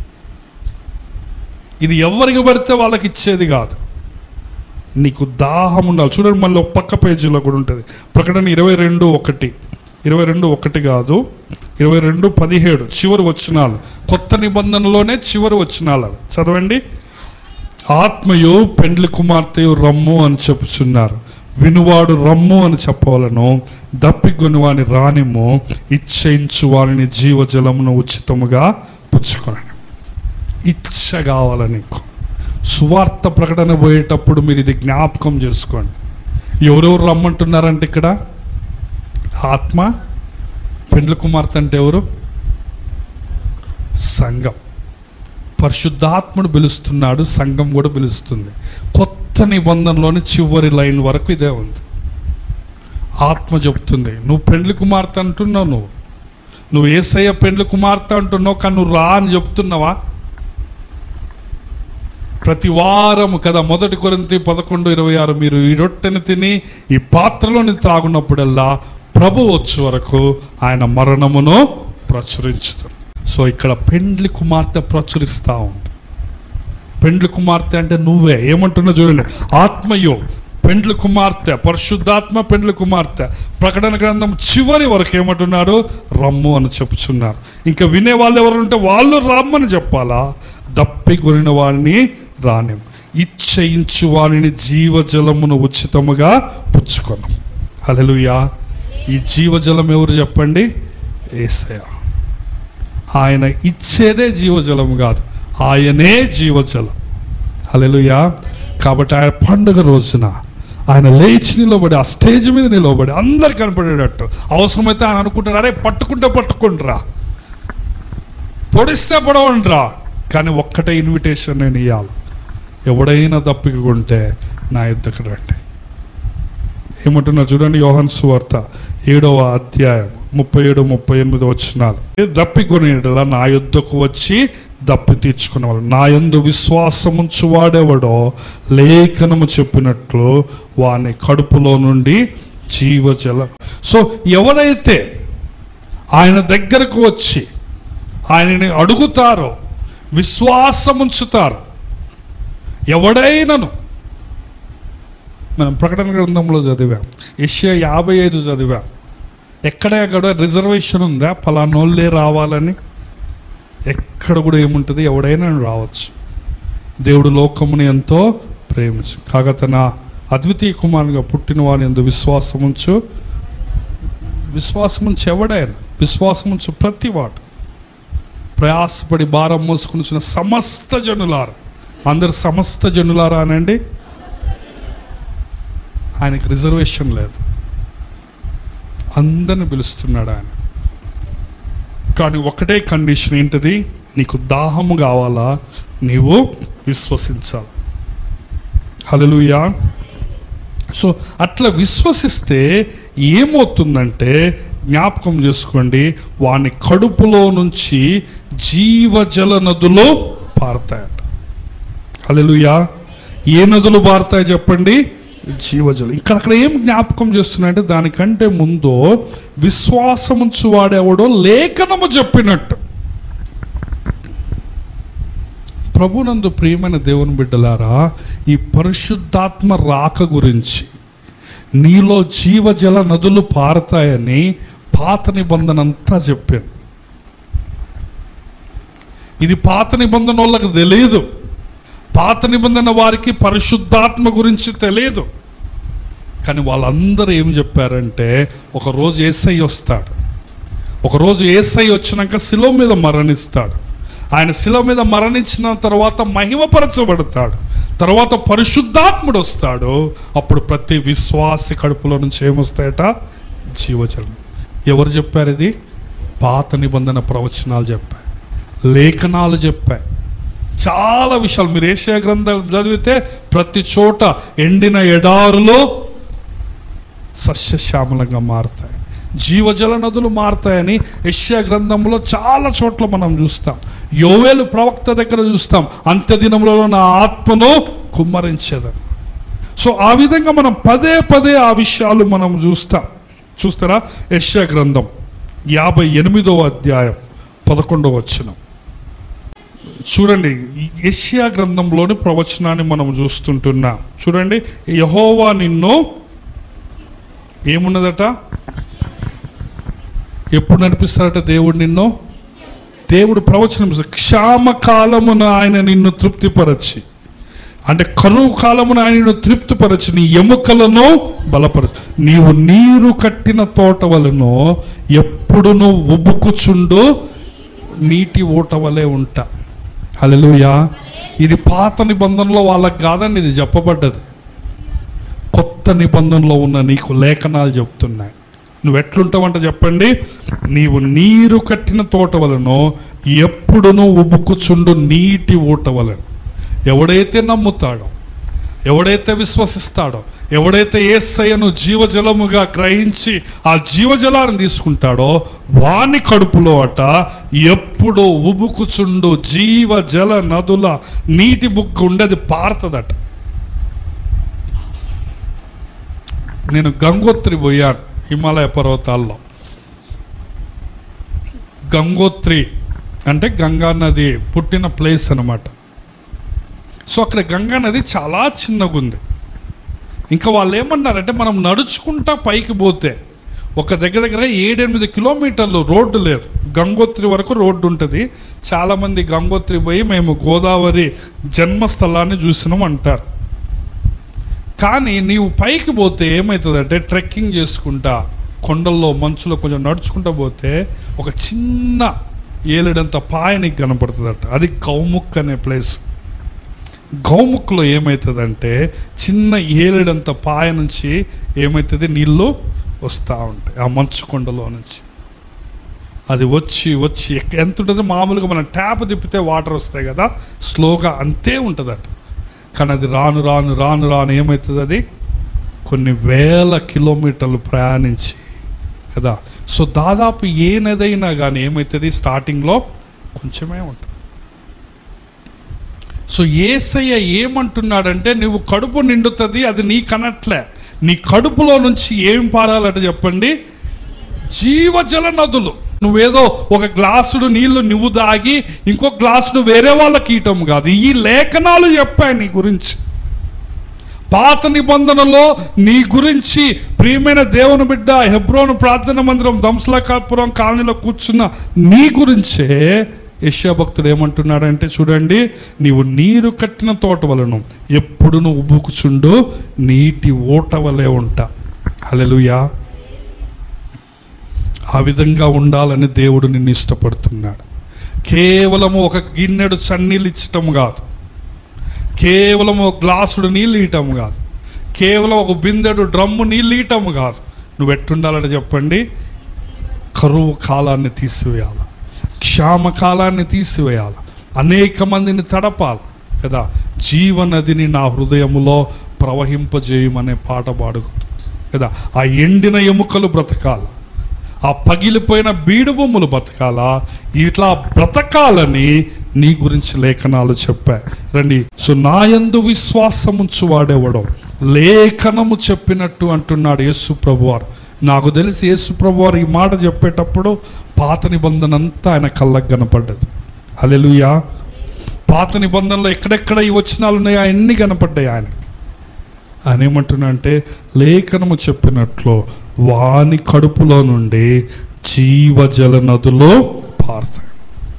ఇది ఎవరికి పడితే వాళ్ళకి ఇచ్చేది కాదు నీకు దాహం ఉండాలి చూడండి మళ్ళీ ఒక పక్క పేజీలో కూడా ఉంటుంది ప్రకటన ఇరవై రెండు ఒకటి ఇరవై రెండు ఒకటి కాదు ఇరవై రెండు పదిహేడు చివరి వచనాలు కొత్త నిబంధనలోనే చివరి వచనాలు అవి. చదవండి ఆత్మయు పెండ్లి కుమార్తెయు రమ్ము అని చెప్పుచున్నారు వినువాడు రమ్ము అని చెప్పవలను దప్పిగొని వాని రానిము ఇచ్చయించు వారిని జీవజలమును ఉచితముగా పుచ్చుకొనను ఇచ్చ కావాలి నీకు సువార్త ప్రకటన పోయేటప్పుడు మీరు ఇది జ్ఞాపకం చేసుకోండి ఎవరెవరు రమ్మంటున్నారంటే ఇక్కడ ఆత్మ పెండ్లి కుమార్తె అంటే ఎవరు సంఘం పరిశుద్ధాత్ముడు పిలుస్తున్నాడు సంఘం కూడా పిలుస్తుంది కొత్త నిబంధనలోని చివరి లైన్ వరకు ఇదే ఉంది ఆత్మ చెప్తుంది నువ్వు పెండ్లి కుమార్తె అంటున్నావు నువ్వు నువ్వు ఏసయ్య పెండ్లి కుమార్తె అంటున్నావు కానీ నువ్వు రా అని చెప్తున్నావా ప్రతి వారము కదా మొదటి కొరింతి పదకొండు ఇరవై ఆరు మీరు ఈ రొట్టెని తిని ఈ పాత్రలోని తాగునప్పుడల్లా ప్రభు వచ్చే వరకు ఆయన మరణమును ప్రచురించుతారు సో ఇక్కడ పెండ్లి కుమార్తె ప్రచురిస్తూ ఉంది పెండ్లి కుమార్తె అంటే నువ్వే ఏమంటున్నా చూడండి ఆత్మయో పెండ్లి కుమార్తె పరిశుద్ధాత్మ పెండ్లి కుమార్తె ప్రకటన గ్రంథం చివరి వరకు ఏమంటున్నాడు రమ్ము అని చెప్పుచున్నారు ఇంకా వినే వాళ్ళు ఎవరు ఉంటే వాళ్ళు రమ్మని చెప్పాలా దప్పి కొనిన వారిని రాని ఇచ్చయించు వారిని జీవజలమును ఉచితముగా పుచ్చుకొను హల్లెలూయా ఈ జీవజలం ఎవరు చెప్పండి ఏసయ ఆయన ఇచ్చేదే జీవజలం కాదు ఆయనే జీవజలం హల్లెలూయా కాబట్టి ఆయన పండుగ రోజున ఆయన లేచి నిలబడి ఆ స్టేజ్ మీద నిలబడి అందరు కనపడేటట్టు అవసరమైతే ఆయన అనుకుంటారు అరే పట్టుకుంటే పట్టుకుంటారా పొడిస్తే పొడవండిరా కానీ ఒక్కటే ఇన్విటేషన్ నేను ఇవ్వాలి ఎవడైనా దప్పికుంటే నా యుద్ధకు రండి ఏమంటున్నారు చూడండి యోహన్ సువార్త ఏడవ అధ్యాయం ముప్పై ఏడు ముప్పై ఎనిమిది వచ్చినారు దప్పికొనేలా నా యుద్ధకు వచ్చి దప్పి తీర్చుకునేవాడు నా యందు విశ్వాసముంచు వాడేవాడో లేఖనము చెప్పినట్లు వాని కడుపులో నుండి జీవజలం సో ఎవరైతే ఆయన దగ్గరకు వచ్చి ఆయనని అడుగుతారో విశ్వాసముంచుతారు ఎవడైనను మనం ప్రకటన గ్రంథంలో చదివాం ఏషియా యాభై ఐదు చదివాం ఎక్కడ ఎక్కడ రిజర్వేషన్ ఉందా ఫలానోళ్ళే రావాలని ఎక్కడ కూడా ఏముంటుంది ఎవడైనా రావచ్చు దేవుడు లోకముని ఎంతో ప్రేమించు కాగా తన అద్వితీయ కుమారునిగా పుట్టిన వాని ఎందు విశ్వాసముంచు విశ్వాసముంచు ఎవడైనా విశ్వాసముంచు ప్రతివాడు ప్రయాసపడి భారం మోసుకుని సమస్త జనులారా అందరు సమస్త జనులారా అనండి ఆయనకి రిజర్వేషన్ లేదు అందరిని పిలుస్తున్నాడు ఆయన కానీ ఒకటే కండిషన్ ఏంటిది నీకు దాహము కావాలా నీవు విశ్వసించాలి హల్లెలూయా సో అట్లా విశ్వసిస్తే ఏమవుతుందంటే జ్ఞాపకం చేసుకోండి వాని కడుపులో నుంచి జీవజల నదులు పారుతాయట హల్లెలూయా ఏ నదులు పారుతాయి చెప్పండి జీవజలం ఇక్కడ అక్కడ ఏం జ్ఞాపకం చేస్తున్నాయంటే దానికంటే ముందు విశ్వాసముంచు వాడెవడో లేఖనము చెప్పినట్టు ప్రభునందు ప్రియమైన దేవుని బిడ్డలారా ఈ పరిశుద్ధాత్మ రాక గురించి నీలో జీవజల నదులు పారుతాయని పాత నిబంధన అంతా చెప్పాను ఇది పాత నిబంధన వాళ్ళకి తెలియదు పాత నిబంధన వారికి పరిశుద్ధాత్మ గురించి తెలియదు కానీ వాళ్ళందరూ ఏం చెప్పారంటే ఒకరోజు ఏసై వస్తాడు ఒకరోజు ఏసై వచ్చినాక శిలో మీద మరణిస్తాడు ఆయన శిల మీద మరణించిన తర్వాత మహిమపరచబడతాడు తర్వాత పరిశుద్ధాత్ముడు వస్తాడు అప్పుడు ప్రతి విశ్వాసి కడుపులో నుంచి ఏమొస్తాయట జీవజలం ఎవరు చెప్పారు ఇది పాత నిబంధన ప్రవచనాలు చెప్పాయి లేఖనాలు చెప్పాయి చాలా విషయాలు మీరు ఏషియా గ్రంథం చదివితే ప్రతి చోట ఎండిన ఎడారులో సస్యశ్యామలంగా మారుతాయి జీవజల నదులు మారుతాయని యెషయా గ్రంథంలో చాలా చోట్ల మనం చూస్తాం యోవేలు ప్రవక్త దగ్గర చూస్తాం అంత్యదినంలో నా ఆత్మను కుమ్మరించేదని సో ఆ విధంగా మనం పదే పదే ఆ విషయాలు మనం చూస్తాం చూస్తారా యెషయా గ్రంథం యాభై ఎనిమిదవ అధ్యాయం పదకొండవ వచనం చూడండి ఈ యెషయా గ్రంథంలోని ప్రవచనాన్ని మనం చూస్తుంటున్నాం చూడండి యహోవా నిన్ను ఏమున్నదట ఎప్పుడు నడిపిస్తాడట దేవుడు నిన్ను దేవుడు ప్రవచనం ఇస్తాడు. క్షామకాలమున ఆయన నిన్ను తృప్తిపరచి అంటే కరువు కాలమున ఆయన నిన్ను తృప్తిపరచి నీ ఎముకలను బలపరచు నీవు నీరు కట్టిన తోట వలను ఎప్పుడును ఉబుకుచుండు నీటి ఊట వలె ఉంటా హల్లెలూయా ఇది పాత నిబంధనలో వాళ్ళకి కాదండి ఇది చెప్పబడ్డది కొత్త నిబంధనలో ఉన్న నీకు లేఖనాలు చెప్తున్నాయి నువ్వు ఎట్లుంటావంట చెప్పండి నీవు నీరు కట్టిన తోట వలను ఎప్పుడును ఉబుకుచుండు నీటి ఊట వలను ఎవడైతే నమ్ముతాడో ఎవడైతే విశ్వసిస్తాడో ఎవడైతే ఏసయ్యను జీవజలముగా గ్రహించి ఆ జీవజలాన్ని తీసుకుంటాడో వాని కడుపులో అట ఎప్పుడు ఉబుకుచుండు జీవజల నదుల నీటి బుక్క ఉండేది పారుతుందట నేను గంగోత్రి పోయాను హిమాలయ పర్వతాల్లో గంగోత్రి అంటే గంగా నది పుట్టిన ప్లేస్ అన్నమాట సో అక్కడ గంగా నది చాలా చిన్నగా ఉంది ఇంకా వాళ్ళు ఏమన్నారంటే మనం నడుచుకుంటా పైకి పోతే ఒక దగ్గర దగ్గర ఏడెనిమిది కిలోమీటర్లు రోడ్డు లేదు గంగోత్రి వరకు రోడ్డు ఉంటుంది చాలామంది గంగోత్రి పోయి మేము గోదావరి జన్మస్థలాన్ని చూసినాం అంటారు కానీ నీవు పైకి పోతే ఏమవుతుందంటే ట్రెక్కింగ్ చేసుకుంటా కొండల్లో మంచులో కొంచెం నడుచుకుంటా పోతే ఒక చిన్న ఏలుడంత పాయ నీకు కనపడుతుందట అది గౌముక్ అనే ప్లేస్ గౌముక్లో ఏమవుతుందంటే చిన్న ఏలుడంత పాయ నుంచి ఏమవుతుంది నీళ్ళు వస్తూ ఉంటాయి ఆ మంచు కొండలో నుంచి అది వచ్చి వచ్చి ఎక్క- ఎంత ఉంటుంది మామూలుగా మనం ట్యాప్ తిప్పితే వాటర్ వస్తాయి కదా స్లోగా అంతే ఉంటుందట కానీ అది రాను రాను రాను రాను ఏమవుతుంది అది కొన్ని వేల కిలోమీటర్లు ప్రయాణించి కదా సో దాదాపు ఏ నదైనా కానీ ఏమవుతుంది స్టార్టింగ్లో కొంచెమే ఉంటుంది సో ఏసయ్య ఏమంటున్నాడంటే నువ్వు కడుపు నిండుతుంది అది నీ కనట్లే నీ కడుపులో నుంచి ఏం పారాలట చెప్పండి జీవజల నదులు నువ్వేదో ఒక గ్లాసుడు నీళ్లు నువ్వు దాగి ఇంకో గ్లాసుడు వేరే వాళ్ళకి ఇయటం కాదు ఈ లేఖనాలు చెప్పాయి నీ గురించి పాత నిబంధనలో నీ గురించి ప్రియమైన దేవుని బిడ్డ హెబ్రోను ప్రార్థన మందిరం దంసలకాపురం కాలనీలో కూర్చున్న నీ గురించే యశ్యా భక్తుడు ఏమంటున్నాడంటే చూడండి నీవు నీరు కట్టిన తోట వలను ఎప్పుడు నువ్వు ఉబ్బుకుచుండు నీటి ఓట వలె ఉంటా హల్లెలూయా ఆ విధంగా ఉండాలని దేవుడు నిన్ను ఇష్టపడుతున్నాడు కేవలము ఒక గిన్నెడు చన్నీళ్ళు ఇచ్చటం కాదు కేవలం ఒక గ్లాసుడు నీళ్ళు ఇయటం కాదు కేవలం ఒక బిందెడు డ్రమ్ము నీళ్ళు ఇయటం కాదు నువ్వు ఎట్టుండాలంటే చెప్పండి కరువు కాలాన్ని తీసివేయాలి క్షామ కాలాన్ని తీసివేయాలి అనేక మందిని తడపాలి కదా జీవనదిని నా హృదయములో ప్రవహింపజేయమనే పాట పాడుకుంటుంది కదా ఆ ఎండిన ఎముకలు బ్రతకాలి ఆ పగిలిపోయిన బీడు బొమ్మలు బతకాలా ఇట్లా బ్రతకాలని నీ గురించి లేఖనాలు చెప్పా రండి సో నాయందు విశ్వాసం ఉంచువాడెవడం లేఖనము చెప్పినట్టు అంటున్నాడు యేసు ప్రభువారు నాకు తెలిసి యేసు ప్రభువారు ఈ మాట చెప్పేటప్పుడు పాత నిబంధన అంతా ఆయన కళ్ళకు కనపడ్డది హల్లెలూయా పాత నిబంధనలో ఎక్కడెక్కడ ఈ వచనాలు ఉన్నాయో అన్ని కనపడ్డాయి ఆయనకి ఆయన ఏమంటున్నా అంటే లేఖనము చెప్పినట్లు వాని కడుపులో నుండి జీవజల నదులు పారుతాయి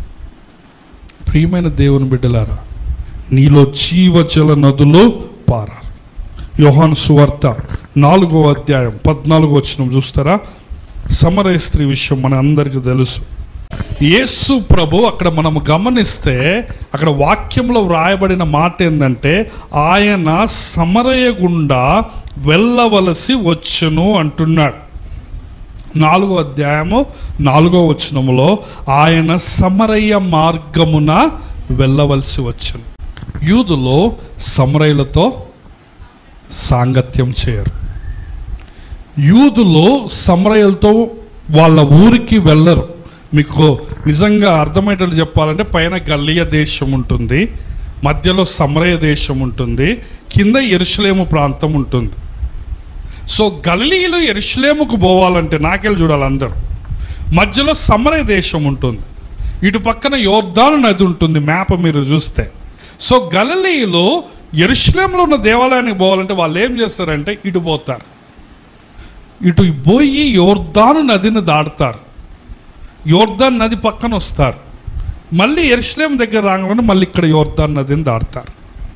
ప్రియమైన దేవుని బిడ్డలారా నీలో జీవజల నదులు పారాలి యోహాను సువార్త నాలుగో అధ్యాయం పద్నాలుగో వచ్చిన చూస్తారా సమరయ స్త్రీ విషయం మన అందరికీ తెలుసు యేసు ప్రభు అక్కడ మనం గమనిస్తే అక్కడ వాక్యంలో వ్రాయబడిన మాట ఏంటంటే ఆయన సమరయ గుండా వెళ్ళవలసి వచ్చును అంటున్నాడు నాలుగో అధ్యాయము నాలుగో వచనములో ఆయన సమరయ్య మార్గమున వెళ్ళవలసి వచ్చును యూదులో సమరయులతో సాంగత్యం చేయరు యూదులో సమరయులతో వాళ్ళ ఊరికి వెళ్ళరు మీకు నిజంగా అర్థమయ్యేటట్టు చెప్పాలంటే పైన గల్లియ దేశం ఉంటుంది మధ్యలో సమరయ దేశం ఉంటుంది కింద ఎరుషలేము ప్రాంతం ఉంటుంది సో గలిలీలో ఎరుషలేముకు పోవాలంటే నాకెళ్ళి చూడాలి అందరూ మధ్యలో సమరయ దేశం ఉంటుంది ఇటు పక్కన యోర్ధాను నది ఉంటుంది మ్యాప్ మీరు చూస్తే సో గలిలీలో ఎరుషలేంలో ఉన్న దేవాలయానికి పోవాలంటే వాళ్ళు ఏం చేస్తారంటే ఇటు పోతారు ఇటు పోయి యోర్ధాను నదిని దాటుతారు యోర్ధాన్ నది పక్కన వస్తారు మళ్ళీ ఎరుషలేం దగ్గర రాగానే మళ్ళీ ఇక్కడ యోర్ధాన్ నదిని దాటుతారు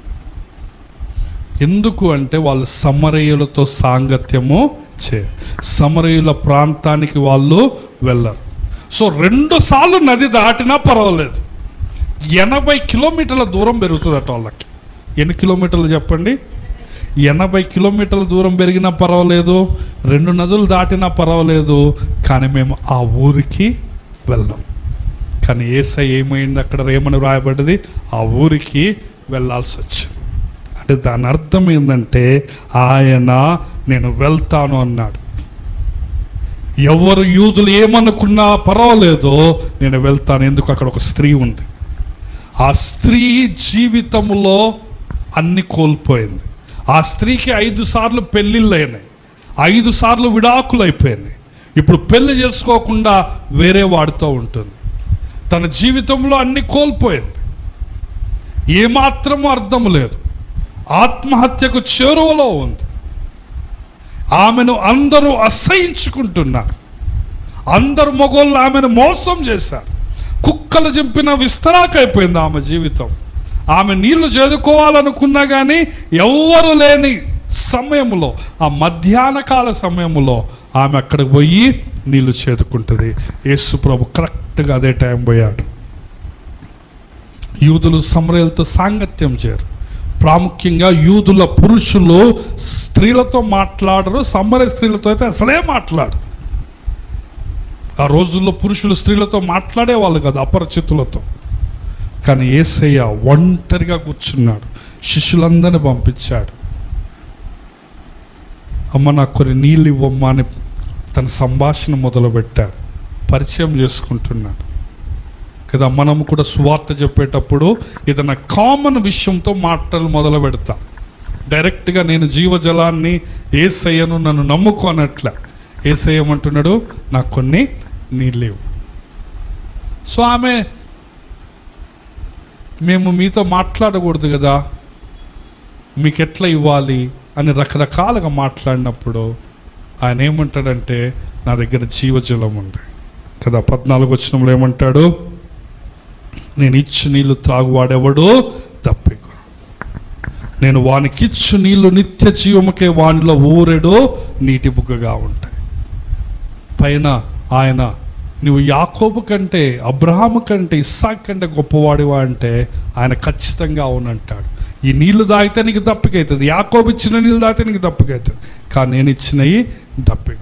ఎందుకు అంటే వాళ్ళు సమరయులతో సాంగత్యము చే సమరయుల ప్రాంతానికి వాళ్ళు వెళ్ళరు సో రెండు సార్లు నది దాటినా పర్వాలేదు ఎనభై కిలోమీటర్ల దూరం పెరుగుతుందట వాళ్ళకి ఎన్ని కిలోమీటర్లు చెప్పండి ఎనభై కిలోమీటర్ల దూరం పెరిగినా పర్వాలేదు రెండు నదులు దాటినా పర్వాలేదు కానీ మేము ఆ ఊరికి వెళ్దాం కానీ ఏసై ఏమైంది అక్కడ ఏమని రాయబడ్డది ఆ ఊరికి వెళ్ళాల్సి వచ్చింది అంటే దాని అర్థం ఏంటంటే ఆయన నేను వెళ్తాను అన్నాడు ఎవరు యూదులు ఏమనుకున్నా పర్వాలేదు నేను వెళ్తాను ఎందుకు అక్కడ ఒక స్త్రీ ఉంది ఆ స్త్రీ జీవితంలో అన్ని కోల్పోయింది ఆ స్త్రీకి ఐదు సార్లు పెళ్ళిళ్ళు అయినాయి ఐదు సార్లు విడాకులు అయిపోయినాయి ఇప్పుడు పెళ్లి చేసుకోకుండా వేరే వాడితో ఉంటుంది తన జీవితంలో అన్ని కోల్పోయింది ఏమాత్రం అర్థం లేదు ఆత్మహత్యకు చేరువలో ఉంది ఆమెను అందరూ అసహించుకుంటున్నారు అందరు మగోళ్ళు ఆమెను మోసం చేశారు కుక్కలు చింపిన విస్తరాకైపోయింది ఆమె జీవితం ఆమె నీళ్లు చేదుకోవాలనుకున్నా కానీ ఎవ్వరు లేని సమయంలో ఆ మధ్యాహ్న కాల సమయంలో ఆమె అక్కడికి పోయి నీళ్లు చేదుకుంటుంది యేసు ప్రభు కరెక్ట్గా అదే టైం పోయాడు యూదులు సమరయులతో సాంగత్యం చేయరు ప్రాముఖ్యంగా యూదుల పురుషులు స్త్రీలతో మాట్లాడరు సమర స్త్రీలతో అయితే అసలే మాట్లాడరు ఆ రోజుల్లో పురుషులు స్త్రీలతో మాట్లాడేవాళ్ళు కదా అపరిచితులతో కానీ ఏసయ్య ఒంటరిగా కూర్చున్నాడు శిష్యులందరినీ పంపించాడు అమ్మ నాకు కొన్ని నీళ్ళు ఇవ్వమ్మా అని తన సంభాషణ మొదలుపెట్టాడు పరిచయం చేసుకుంటున్నాడు కదా మనం కూడా సువార్త చెప్పేటప్పుడు ఏదైనా కామన్ విషయంతో మాటలు మొదలు పెడతా డైరెక్ట్గా నేను జీవజలాన్ని ఏసయ్యను నన్ను నమ్ముకోనట్లే ఏసయ్యమంటున్నాడు నాకు కొన్ని నీళ్ళు ఇవ్వు సో ఆమె మేము మీతో మాట్లాడకూడదు కదా మీకు ఎట్లా ఇవ్వాలి అని రకరకాలుగా మాట్లాడినప్పుడు ఆయన ఏమంటాడంటే నా దగ్గర జీవజలం ఉంది కదా పద్నాలుగు వచ్చినంలో ఏమంటాడు నేను ఇచ్చు నీళ్లు త్రాగువాడెవడు తప్పికు నేను వానికి ఇచ్చు నీళ్లు నిత్య జీవముకే వానిలో ఊరెడు నీటి బుగ్గగా ఉంటాయి పైన ఆయన నువ్వు యాకోబు కంటే అబ్రహాము కంటే ఇస్సాక్ కంటే గొప్పవాడివా అంటే ఆయన ఖచ్చితంగా అవునంటాడు ఈ నీళ్లు తాగితే నీకు దప్పికవుతుంది యాకోబు ఇచ్చిన నీళ్ళు తాగితే నీకు దప్పికవుతుంది కానీ నేను ఇచ్చినవి దప్పిక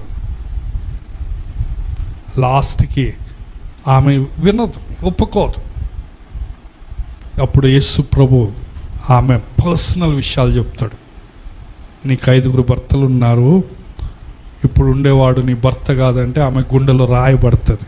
లాస్ట్కి ఆమె వినదు ఒప్పుకోదు అప్పుడు యేసు ప్రభు ఆమె పర్సనల్ విషయాలు చెప్తాడు నీకు ఐదుగురు భర్తలు ఉన్నారు ఇప్పుడు ఉండేవాడు నీ భర్త కాదంటే ఆమె గుండెలో రాయబడుతుంది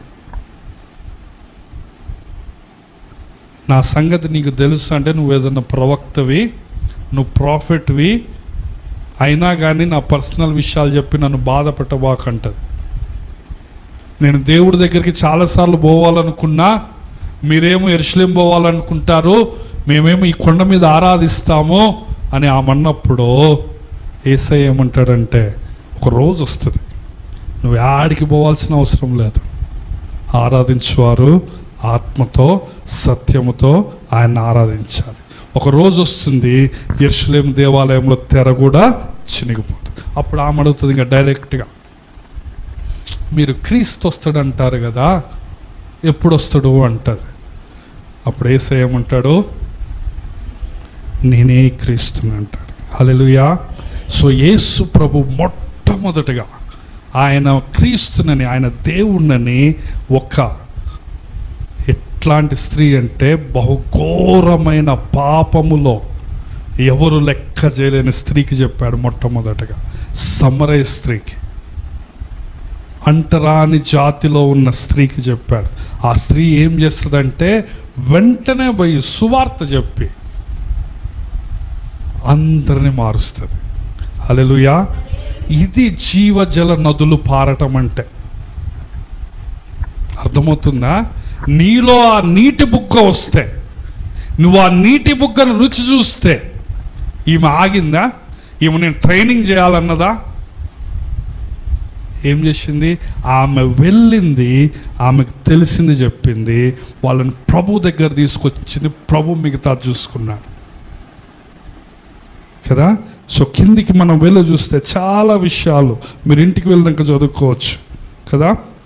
నా సంగతి నీకు తెలుసు అంటే నువ్వు ఏదన్నా ప్రవక్తవి నువ్వు ప్రాఫిట్వి అయినా కానీ నా పర్సనల్ విషయాలు చెప్పి నన్ను బాధ పెట్టబాకంటది నేను దేవుడి దగ్గరికి చాలాసార్లు పోవాలనుకున్నా మీరేమో ఎరుసలేం పోవాలనుకుంటారు మేమేమో ఈ కొండ మీద ఆరాధిస్తాము అని ఆమన్నప్పుడు ఏసై ఏమంటాడంటే ఒక రోజు వస్తుంది నువ్వు ఆడికి పోవాల్సిన అవసరం లేదు ఆరాధించేవారు ఆత్మతో సత్యముతో ఆయన ఆరాధించాలి ఒక రోజు వస్తుంది ఎరుసలేం దేవాలయంలో తెర కూడా చినిగిపోతుంది అప్పుడు ఆమె అడుగుతుంది ఇంకా డైరెక్ట్గా మీరు క్రీస్తు వస్తాడంటారు కదా ఎప్పుడు వస్తాడు అంటది అప్పుడు ఏసై ఏమంటాడు నేనే క్రీస్తుని అంటాడు హల్లెలూయా సో యేసు ప్రభు మొట్టమొదటిగా ఆయన క్రీస్తునని ఆయన దేవుణ్ణని ఒక ఎట్లాంటి స్త్రీ అంటే బహుఘోరమైన పాపములో ఎవరు లెక్క చేయలేని స్త్రీకి చెప్పాడు మొట్టమొదటగా సమరయ స్త్రీకి అంటరాని జాతిలో ఉన్న స్త్రీకి చెప్పాడు ఆ స్త్రీ ఏం చేస్తుందంటే వెంటనే పోయి సువార్త చెప్పి అందరిని మారుస్తుంది హల్లెలూయా ఇది జీవజల నదులు పారటం అంటే అర్థమవుతుందా నీలో ఆ నీటి బుగ్గ వస్తే నువ్వు ఆ నీటి బుగ్గను రుచి చూస్తే ఈమె ఆగిందా ఈమె నేను ట్రైనింగ్ చేయాలన్నదా ఏం చేసింది ఆమె వెళ్ళింది ఆమెకు తెలిసింది చెప్పింది వాళ్ళని ప్రభు దగ్గర తీసుకొచ్చింది ప్రభు మిగతా చూసుకున్నాడు కదా సో కిందికి మనం వెళ్ళి చూస్తే చాలా విషయాలు మీరు ఇంటికి వెళ్ళినాక చదువుకోవచ్చు కదా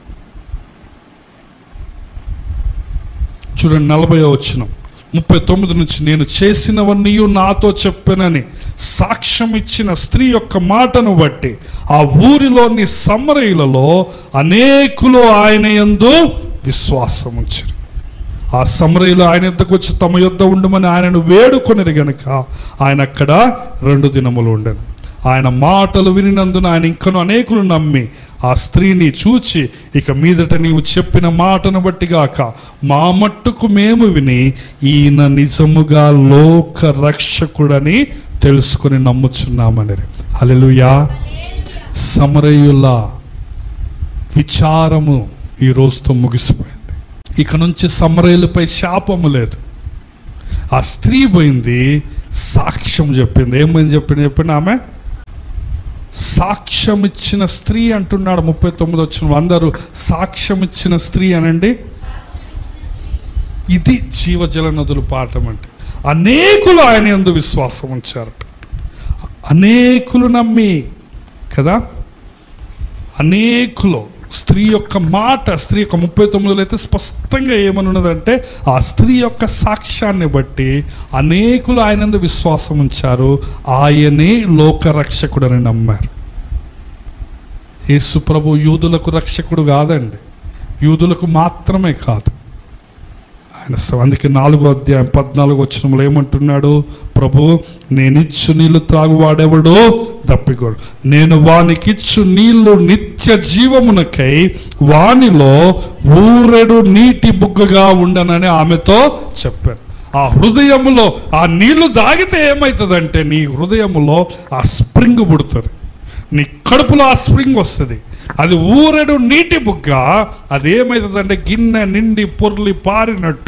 చూడండి నలభై వచ్చిన ముప్పై తొమ్మిది నుంచి నేను చేసినవన్నీ నాతో చెప్పానని సాక్ష్యం ఇచ్చిన స్త్రీ యొక్క మాటను బట్టి ఆ ఊరిలోని సమరయులలో అనేకులు ఆయన యందు విశ్వాసం ఉంచారు ఆ సమరయులు ఆయన యొద్దకు వచ్చి తమ యొద్ద ఉండమని ఆయనను వేడుకొనిరు గనుక ఆయన అక్కడ రెండు దినములు ఉండను ఆయన మాటలు వినినందున ఆయన ఇంకను అనేకులు నమ్మి ఆ స్త్రీని చూచి ఇక మీదట నీవు చెప్పిన మాటను బట్టి గాక మా మట్టుకు మేము విని ఈయన నిజముగా లోక రక్షకుడని తెలుసుకొని నమ్ముచున్నామని హల్లెలూయా సమరయుల విచారము ఈ రోజుతో ముగిసిపోయింది ఇక నుంచి సమరయులపై శాపము లేదు ఆ స్త్రీ పోయింది సాక్ష్యం చెప్పింది ఏమైంది చెప్పింది చెప్పింది ఆమె సాక్ష్యం ఇచ్చిన స్త్రీ అంటున్నాడు ముప్పై తొమ్మిది వచ్చిన అందరూ సాక్ష్యం ఇచ్చిన స్త్రీ అనండి ఇది జీవజల నదుల పాఠం అంటే అనేకులు ఆయన ఎందు విశ్వాసం ఉంచారట అనేకులు నమ్మి కదా అనేకులు స్త్రీ యొక్క మాట స్త్రీ యొక్క ముప్పై తొమ్మిదిలో అయితే స్పష్టంగా ఏమని ఉన్నదంటే ఆ స్త్రీ యొక్క సాక్ష్యాన్ని బట్టి అనేకులు ఆయనందు విశ్వాసం ఉంచారు ఆయనే లోకరక్షకుడని నమ్మారు యేసు ప్రభు యూదులకు రక్షకుడు కాదండి యూదులకు మాత్రమే కాదు ఆయన స- అందుకే నాలుగో అధ్యాయం పద్నాలుగు వచ్చినములు ఏమంటున్నాడు ప్రభు నేనిచ్చు నీళ్లు త్రాగువాడెవడో తప్పికోడు నేను వానికిచ్చు నీళ్లు నిత్య జీవమునకై వానిలో ఊరెడు నీటి బుగ్గగా ఉండనని ఆమెతో చెప్పాను ఆ హృదయములో ఆ నీళ్లు దాగితే ఏమవుతుందంటే నీ హృదయములో ఆ స్ప్రింగ్ పుడుతుంది నీ కడుపులో ఆ స్ప్రింగ్ వస్తుంది అది ఊరెడు నీటి బుగ్గ అది ఏమవుతుందంటే గిన్నె నిండి పొర్లి పారినట్టు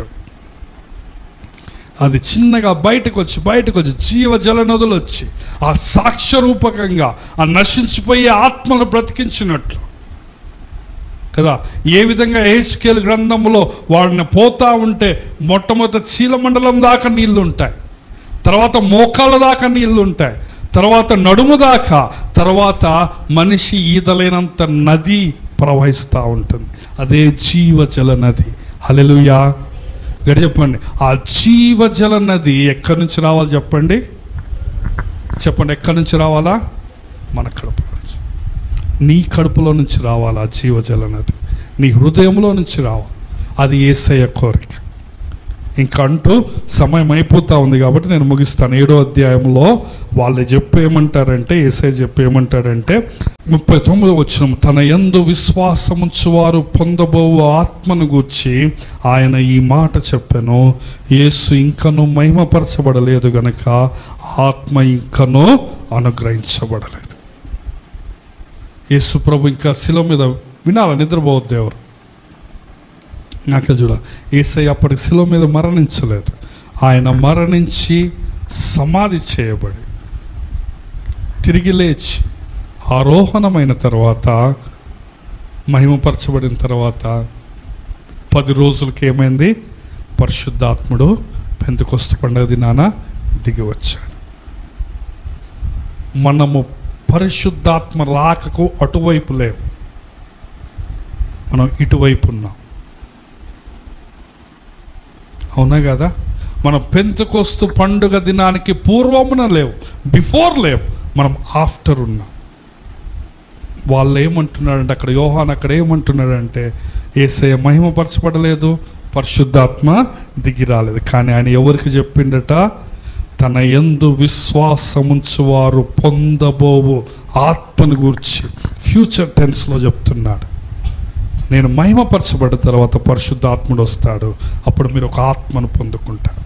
అది చిన్నగా బయటకు వచ్చి బయటకు వచ్చి జీవ జల నదులు వచ్చి ఆ సాక్ష్య రూపకంగా ఆ నశించిపోయే ఆత్మను బ్రతికించినట్లు కదా ఏ విధంగా ఏస్కేల్ గ్రంథంలో వాడిని పోతా ఉంటే మొట్టమొదటి చీలమండలం దాకా నీళ్లు ఉంటాయి తర్వాత మోకాళ్ళ దాకా నీళ్లు ఉంటాయి తర్వాత నడుము దాకా తర్వాత మనిషి ఈదలేనంత నది ప్రవహిస్తూ ఉంటుంది అదే జీవజల నది హలెలుయా ఇక్కడ చెప్పండి ఆ జీవజల నది ఎక్కడి నుంచి రావాలి చెప్పండి చెప్పండి ఎక్కడి నుంచి రావాలా మన కడుపులో నుంచి నీ కడుపులో నుంచి రావాలి ఆ జీవజల నది నీ హృదయంలో నుంచి రావాలి అది ఏసయ్య కోరిక ఇంకా అంటూ సమయం అయిపోతా ఉంది కాబట్టి నేను ముగిస్తాను ఏడో అధ్యాయంలో వాళ్ళు చెప్పు ఏమంటారంటే ఏసై చెప్పు ఏమంటాడంటే ముప్పై తొమ్మిది వచ్చిన తన యందు విశ్వాసముంచువారు పొందబోవు ఆత్మను గూర్చి ఆయన ఈ మాట చెప్పాను యేసు ఇంకను మహిమపరచబడలేదు గనక ఆత్మ ఇంకను అనుగ్రహించబడలేదు యేసు ప్రభు ఇంకా శిల మీద వినాల నిద్రపోవద్దు ఎవరు నాకే చూడ ఏసై అప్పటి శిల మీద మరణించలేదు ఆయన మరణించి సమాధి చేయబడి తిరిగి లేచి ఆరోహణమైన తర్వాత మహిమపరచబడిన తర్వాత పది రోజులకి ఏమైంది పరిశుద్ధాత్ముడు పెంతుకొస్తు పండుగ దినాన దిగి వచ్చాడు మనము పరిశుద్ధాత్మ రాకకు అటువైపు లేవు మనం ఇటువైపు ఉన్నాం అవునా కదా మనం పెంతుకొస్తు పండుగ దినానికి పూర్వమున లేవు బిఫోర్ లేవు మనం ఆఫ్టర్ ఉన్నాం వాళ్ళు ఏమంటున్నాడంటే అక్కడ యోహాన్ అక్కడ ఏమంటున్నాడంటే ఏసయ్య మహిమపరచబడలేదు పరిశుద్ధాత్మ దిగి రాలేదు కానీ ఆయన ఎవరికి చెప్పిండట తన ఎందు విశ్వాసముంచువారు పొందబోవు ఆత్మను గూర్చి ఫ్యూచర్ టెన్స్లో చెప్తున్నాడు నేను మహిమపరచబడిన తర్వాత పరిశుద్ధాత్ముడు వస్తాడు అప్పుడు మీరు ఒక ఆత్మను పొందుకుంటారు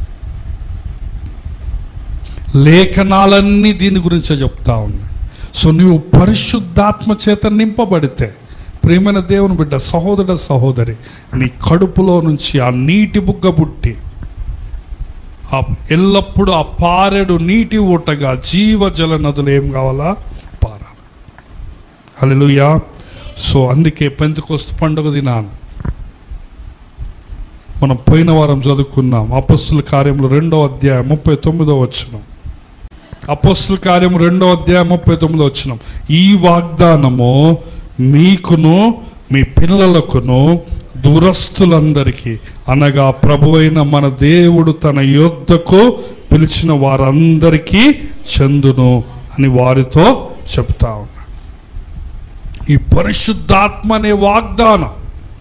లేఖనాలన్నీ దీని గురించే చెప్తా ఉన్నాయి సో నువ్వు పరిశుద్ధాత్మ చేత నింపబడితే ప్రేమైన దేవుని బిడ్డ సహోదర సహోదరి నీ కడుపులో నుంచి ఆ నీటి బుగ్గ పుట్టి ఆ ఎల్లప్పుడూ ఆ పారెడు నీటి ఊటగా జీవజల నదులు ఏం కావాలా పారాలి హల్లెలూయా సో అందుకే పెంతుకొస్తు పండుగ దినాన్ని మనం పోయిన వారం చదువుకున్నాం అపస్సుల కార్యంలో రెండో అధ్యాయం ముప్పై తొమ్మిదో వచ్చినాం అపోస్తుల కార్యం రెండో అధ్యాయం ముప్పై తొమ్మిదో వచ్చినాం ఈ వాగ్దానము మీకును మీ పిల్లలకును దూరస్తులందరికీ అనగా ప్రభువైన మన దేవుడు తన యొద్దకు పిలిచిన వారందరికీ చెందును అని వారితో చెప్తా ఉన్నాడు ఈ పరిశుద్ధాత్మ అనే వాగ్దానం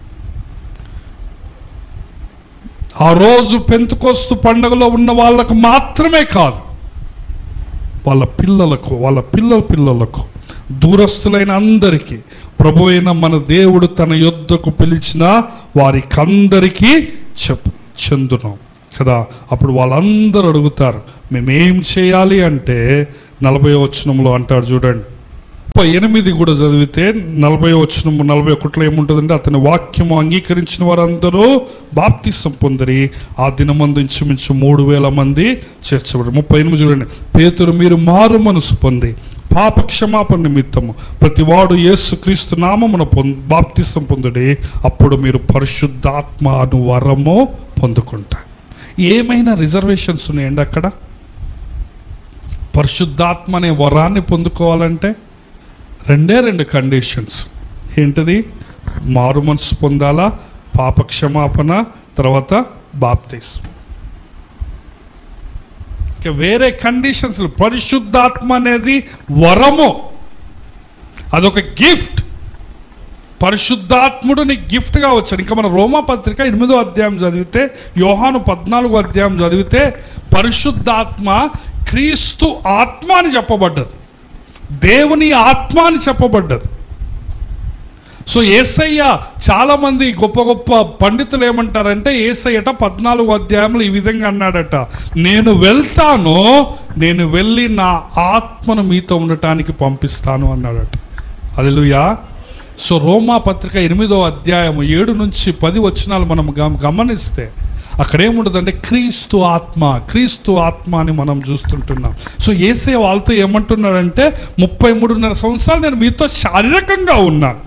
ఆ రోజు పెంతుకొస్తు పండగలో ఉన్న వాళ్ళకు మాత్రమే కాదు వాళ్ళ పిల్లలకు వాళ్ళ పిల్లల పిల్లలకు దూరస్తులైన అందరికీ ప్రభు అయిన మన దేవుడు తన యొద్దకు పిలిచిన వారికి అందరికీ చెప్ చెందును కదా అప్పుడు వాళ్ళందరూ అడుగుతారు మేమేం చేయాలి అంటే నలభై వచనంలో అంటాడు చూడండి ముప్పై ఎనిమిది కూడా చదివితే నలభై వచ్చిన నలభై ఒకటిలో ఏముంటుందంటే అతని వాక్యము అంగీకరించిన వారందరూ బాప్తిసం పొందిరి ఆ దినమందు ఇంచుమించు మూడు వేల మంది చేర్చబడి ముప్పై ఎనిమిది చూడండి పేతురు మీరు మారు మనసు పొంది పాప క్షమాపణ నిమిత్తము ప్రతివాడు యేసు క్రీస్తు నామమున పొంద బాప్తిసం పొందుడి అప్పుడు మీరు పరిశుద్ధాత్మ అను వరము పొందుకుంటారు ఏమైనా రిజర్వేషన్స్ ఉన్నాయండి అక్కడ పరిశుద్ధాత్మ అనే వరాన్ని పొందుకోవాలంటే రెండే రెండు కండిషన్స్ ఏంటిది మారు మనసు పొందాలా పాప క్షమాపణ తర్వాత బాప్తిస్ ఇక వేరే కండిషన్స్ పరిశుద్ధాత్మ అనేది వరము అదొక గిఫ్ట్ పరిశుద్ధాత్ముడు నీకు గిఫ్ట్గా వచ్చాడు ఇంకా మన రోమా పత్రిక ఎనిమిదో అధ్యాయం చదివితే యోహాను పద్నాలుగో అధ్యాయం చదివితే పరిశుద్ధాత్మ క్రీస్తు ఆత్మ అని చెప్పబడ్డది దేవుని ఆత్మ అని చెప్పబడ్డది సో ఏసయ్య చాలామంది గొప్ప గొప్ప పండితులు ఏమంటారంటే ఏసయ్యట పద్నాలుగు అధ్యాయంలో ఈ విధంగా అన్నాడట నేను వెళ్తాను నేను వెళ్ళి నా ఆత్మను మీతో ఉండటానికి పంపిస్తాను అన్నాడట అదిలుయా సో రోమా పత్రిక ఎనిమిదో అధ్యాయం ఏడు నుంచి పది వచనాలు మనం గమ- గమనిస్తే అక్కడ ఏముంటుందంటే క్రీస్తు ఆత్మ క్రీస్తు ఆత్మ అని మనం చూస్తుంటున్నాం సో ఏసే వాళ్ళతో ఏమంటున్నాడంటే ముప్పై మూడున్నర సంవత్సరాలు నేను మీతో శారీరకంగా ఉన్నాను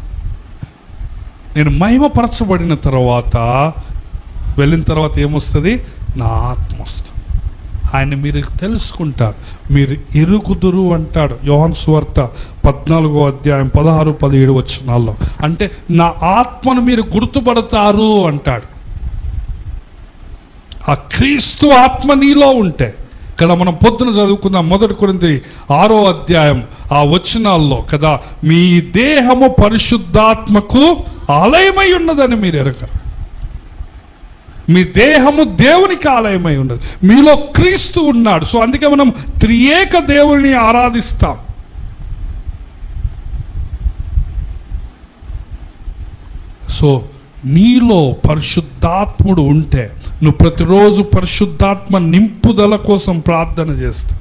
నేను మహిమపరచబడిన తర్వాత వెళ్ళిన తర్వాత ఏమొస్తుంది నా ఆత్మ వస్తుంది ఆయన మీరు తెలుసుకుంటారు మీరు ఎరుగుదురు అంటాడు యోహన్ సువార్త పద్నాలుగో అధ్యాయం పదహారు పదిహేడు వచనాల్లో అంటే నా ఆత్మను మీరు గుర్తుపడతారు అంటాడు ఆ క్రీస్తు ఆత్మ నీలో ఉంటే కదా మనం పొద్దున చదువుకుందాం మొదటి కొరింది ఆరో అధ్యాయం ఆ వచనాల్లో కదా మీ దేహము పరిశుద్ధాత్మకు ఆలయమై ఉన్నదని మీరు ఎరగరు మీ దేహము దేవునికి ఆలయమై ఉన్నది మీలో క్రీస్తు ఉన్నాడు సో అందుకే మనం త్రియేక దేవుని ఆరాధిస్తాం సో నీలో పరిశుద్ధాత్ముడు ఉంటే నువ్వు ప్రతిరోజు పరిశుద్ధాత్మ నింపుదల కోసం ప్రార్థన చేస్తావు